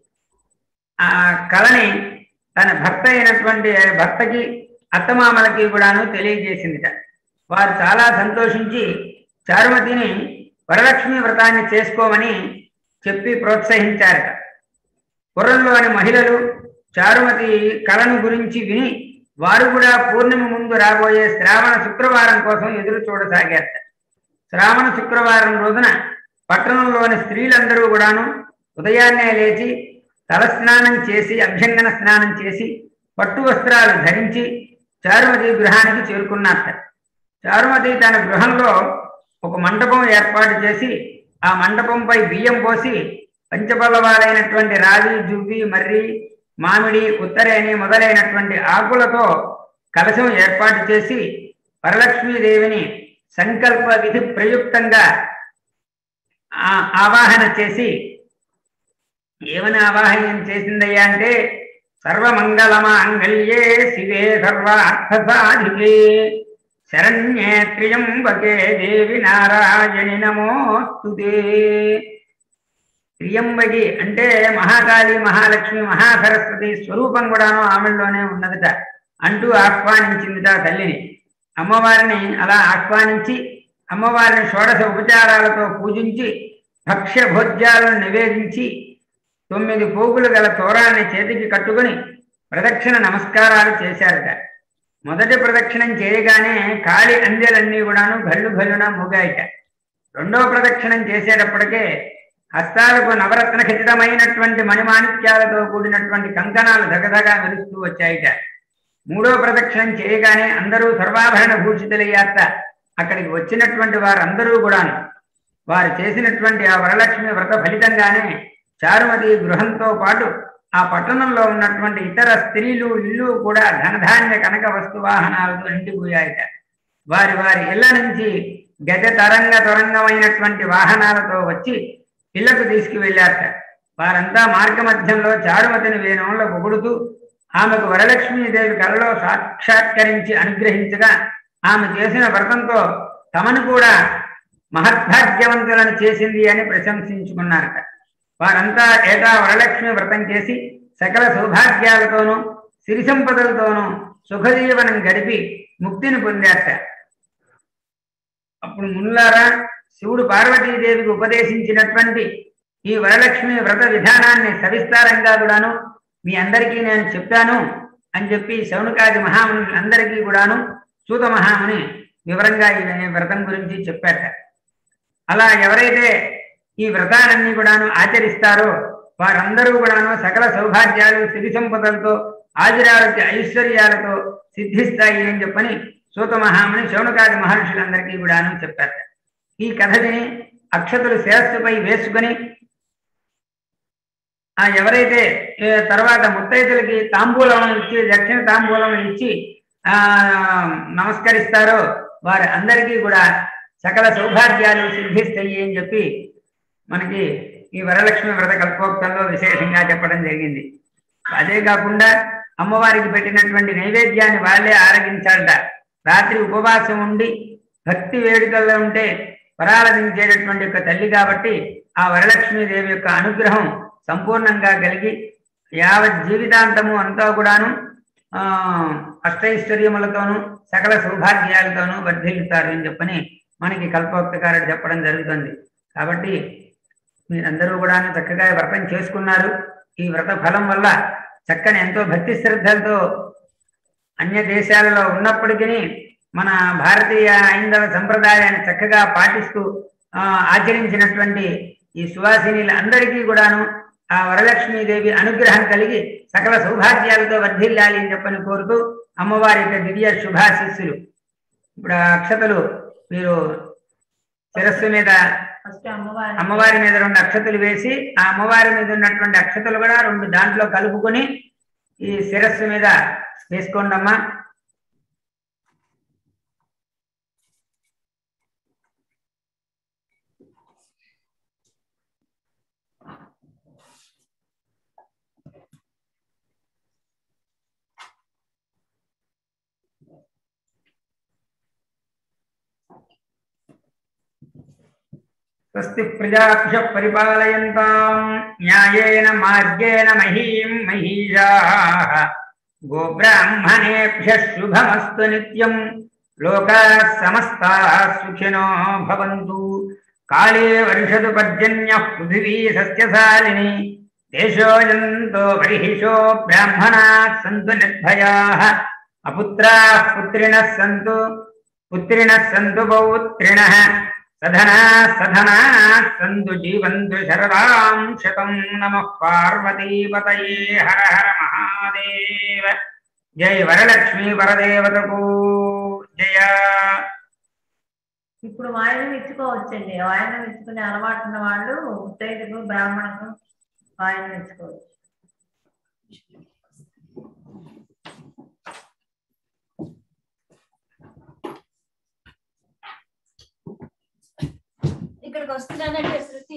ఆ కళని తన భర్త అయినటువంటి భర్తకి అత్తమామలకి కూడాను తెలియజేసిందిట వారు చాలా సంతోషించి చారుమతిని వరలక్ష్మి వ్రతాన్ని చేసుకోమని చెప్పి ప్రోత్సహించారట పురంలోని మహిళలు చారుమతి కళను గురించి విని వారు కూడా పూర్ణిమ ముందు రాబోయే శ్రావణ శుక్రవారం కోసం ఎదురు చూడసాగారట శ్రావణ శుక్రవారం రోజున పట్టణంలోని స్త్రీలందరూ కూడాను ఉదయాన్నే లేచి తలస్నానం చేసి అభ్యంగన స్నానం చేసి పట్టు వస్త్రాలు ధరించి చారుమతి గృహానికి చేరుకున్నారట చారుమతి తన గృహంలో ఒక మండపం ఏర్పాటు చేసి ఆ మండపంపై బియ్యం పోసి పంచపల్లవాలైనటువంటి రావి జువ్వి మర్రి మామిడి ఉత్తరేణి మొదలైనటువంటి ఆకులతో కలశం ఏర్పాటు చేసి వరలక్ష్మీదేవిని సంకల్ప విధి ప్రయుక్తంగా ఆ ఆవాహన చేసి ఏమని ఆవాహనం చేసిందయ్యా అంటే సర్వమంగళమాంగళ్యే శివే సర్వార్థ సాధికే శరణ్యే త్రియంబకే దేవి నారాయణి నమోస్తుతే త్రియంబకి అంటే మహాకాళి మహాలక్ష్మి మహాసరస్వతి స్వరూపం కూడాను ఆమెల్లోనే ఉన్నదట అంటూ ఆహ్వానించిందిట తల్లిని అమ్మవారిని అలా ఆహ్వానించి అమ్మవారిని షోడశ ఉపచారాలతో పూజించి భక్ష్య భోజ్యాలను నివేదించి తొమ్మిది పోగులు గల తోరాన్ని చేతికి కట్టుకుని ప్రదక్షిణ నమస్కారాలు చేశారట మొదటి ప్రదక్షిణం చేయగానే కాళి అందెలన్నీ కూడాను గల్లు గల్లున మూగాయిట రెండో ప్రదక్షిణం చేసేటప్పటికే హస్తాలకు నవరత్న ఖచ్చితమైనటువంటి మణిమాణిక్యాలతో కూడినటువంటి కంకణాలు దగదగా మెరుస్తూ వచ్చాయిట మూడో ప్రదక్షిణం చేయగానే అందరూ సర్వాభరణ భూషితులయ్యాక అక్కడికి వచ్చినటువంటి వారందరూ కూడాను వారు చేసినటువంటి ఆ వరలక్ష్మి వ్రత ఫలితంగానే చారుమతి గృహంతో పాటు ఆ పట్టణంలో ఉన్నటువంటి ఇతర స్త్రీలు ఇల్లు కూడా ధనధాన్య కనక వస్తు వాహనాలతో నిండిపోయాయట వారి వారి ఇళ్ల నుంచి గజ తరంగ తరంగమైనటువంటి వాహనాలతో వచ్చి ఇళ్లకు తీసుకువెళ్ళారట వారంతా మార్గ మధ్యంలో చారుమతిని వేణంలో పొగుడుతూ ఆమెకు వరలక్ష్మీదేవి కలలో సాక్షాత్కరించి అనుగ్రహించగా ఆమె చేసిన వ్రతంతో తమను కూడా మహద్భాగ్యవంతులను చేసింది అని ప్రశంసించుకున్నారట వారంతా ఏటా వరలక్ష్మి వ్రతం చేసి సకల సౌభాగ్యాలతోనూ సిరి సంపదలతోనూ సుఖజీవనం గడిపి ముక్తిని పొందారట అప్పుడు మునులారా శివుడు పార్వతీదేవికి ఉపదేశించినటువంటి ఈ వరలక్ష్మి వ్రత విధానాన్ని సవిస్తారంగా కూడాను మీ అందరికీ నేను చెప్తాను అని చెప్పి శౌనకాది మహామునులందరికీ కూడాను సూత మహాముని వివరంగా ఈ వ్రతం గురించి చెప్పారట అలా ఎవరైతే ఈ వ్రతాలన్నీ కూడాను ఆచరిస్తారో వారందరూ కూడాను సకల సౌభాగ్యాలు సిరి సంపదలతో ఆదిరారోగ్య ఐశ్వర్యాలతో సిద్ధిస్తాయి అని చెప్పని సూత మహాముని శౌనకాది మహర్షులందరికీ కూడాను చెప్పారట ఈ కథ విని అక్షతులు శిరస్సుపై వేసుకొని ఆ ఎవరైతే ఏ, తర్వాత ముత్తైదులకి తాంబూలం ఇచ్చి దక్షిణ తాంబూలం ఇచ్చి ఆ నమస్కరిస్తారో వారి అందరికీ కూడా సకల సౌభాగ్యాలు సిద్ధిస్తాయి అని చెప్పి మనకి ఈ వరలక్ష్మి వ్రత కల్పోక్తంలో విశేషంగా చెప్పడం జరిగింది అదే కాకుండా అమ్మవారికి పెట్టినటువంటి నైవేద్యాన్ని వాళ్ళే ఆరగించాలట రాత్రి ఉపవాసం ఉండి భక్తి వేడుకల్లో ఉంటే పరాలదించేటటువంటి యొక్క తల్లి కాబట్టి ఆ వరలక్ష్మీదేవి యొక్క అనుగ్రహం సంపూర్ణంగా కలిగి యావత్ జీవితాంతము అంతా కూడాను ఆ అష్టైశ్వర్యములతోనూ సకల సౌభాగ్యాలతోనూ వర్ధిల్లుతారు అని చెప్పని మనకి కల్పోక్తకారుడు చెప్పడం జరుగుతుంది కాబట్టి మీరందరూ కూడా చక్కగా ఈ వ్రతం చేసుకున్నారు ఈ వ్రత ఫలం వల్ల చక్కని ఎంతో భక్తి శ్రద్ధలతో అన్య దేశాలలో ఉన్నప్పటికీ మన భారతీయ ఐందవ సంప్రదాయాన్ని చక్కగా పాటిస్తూ ఆ, ఆచరించినటువంటి ఈ సువాసినీల అందరికీ కూడాను ఆ వరలక్ష్మీదేవి అనుగ్రహం కలిగి సకల సౌభాగ్యాలతో వర్ధిల్లాలి అని చెప్పని కోరుతూ అమ్మవారి యొక్క దివ్య శుభాశీస్సులు ఇప్పుడు ఆ అక్షతలు మీరు శిరస్సు మీద ఫస్ట్ అమ్మవారి అమ్మవారి మీద రెండు అక్షతలు వేసి ఆ అమ్మవారి మీద ఉన్నటువంటి అక్షతలు కూడా రెండు దాంట్లో కలుపుకొని ఈ శిరస్సు మీద వేసుకోండి అమ్మా స్వస్తి ప్రజాభ్య పరిపాలయంతాం న్యాయేన మార్గేణ మహీం మహీషా గోబ్రాహ్మణేభ్య శుభమస్తు నిత్యం లోకా సమస్తా సుఖినో భవంతు కాళే వర్షతు పర్జన్య పృథివీ సస్యశాలిని దేశోయంతో బర్హిషో బ్రాహ్మణా సంతు నిర్భయా అపుత్రా పుత్రిణः సంతు పుత్రిణः సంతు పౌత్రిణः సధనా సధనా సంతు జీవంతు శరదాం శతం నమ పార్వతీపతయే హర హర మహాదేవ జయ వరలక్ష్మీ వరదేవతకు జయ ఇప్పుడు వాయినం ఇచ్చుకోవచ్చండి వాయినం ఇచ్చుకునే అలవాటు ఉన్న వాళ్ళు ముత్తైదుకు బ్రాహ్మణకు వాయినం ఇచ్చుకోవచ్చు ఇక్కడికి వస్తున్నానంటే శృతి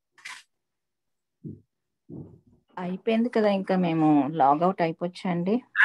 అయిపోయింది కదా ఇంకా మేము లాగౌట్ అయిపోవచ్చండి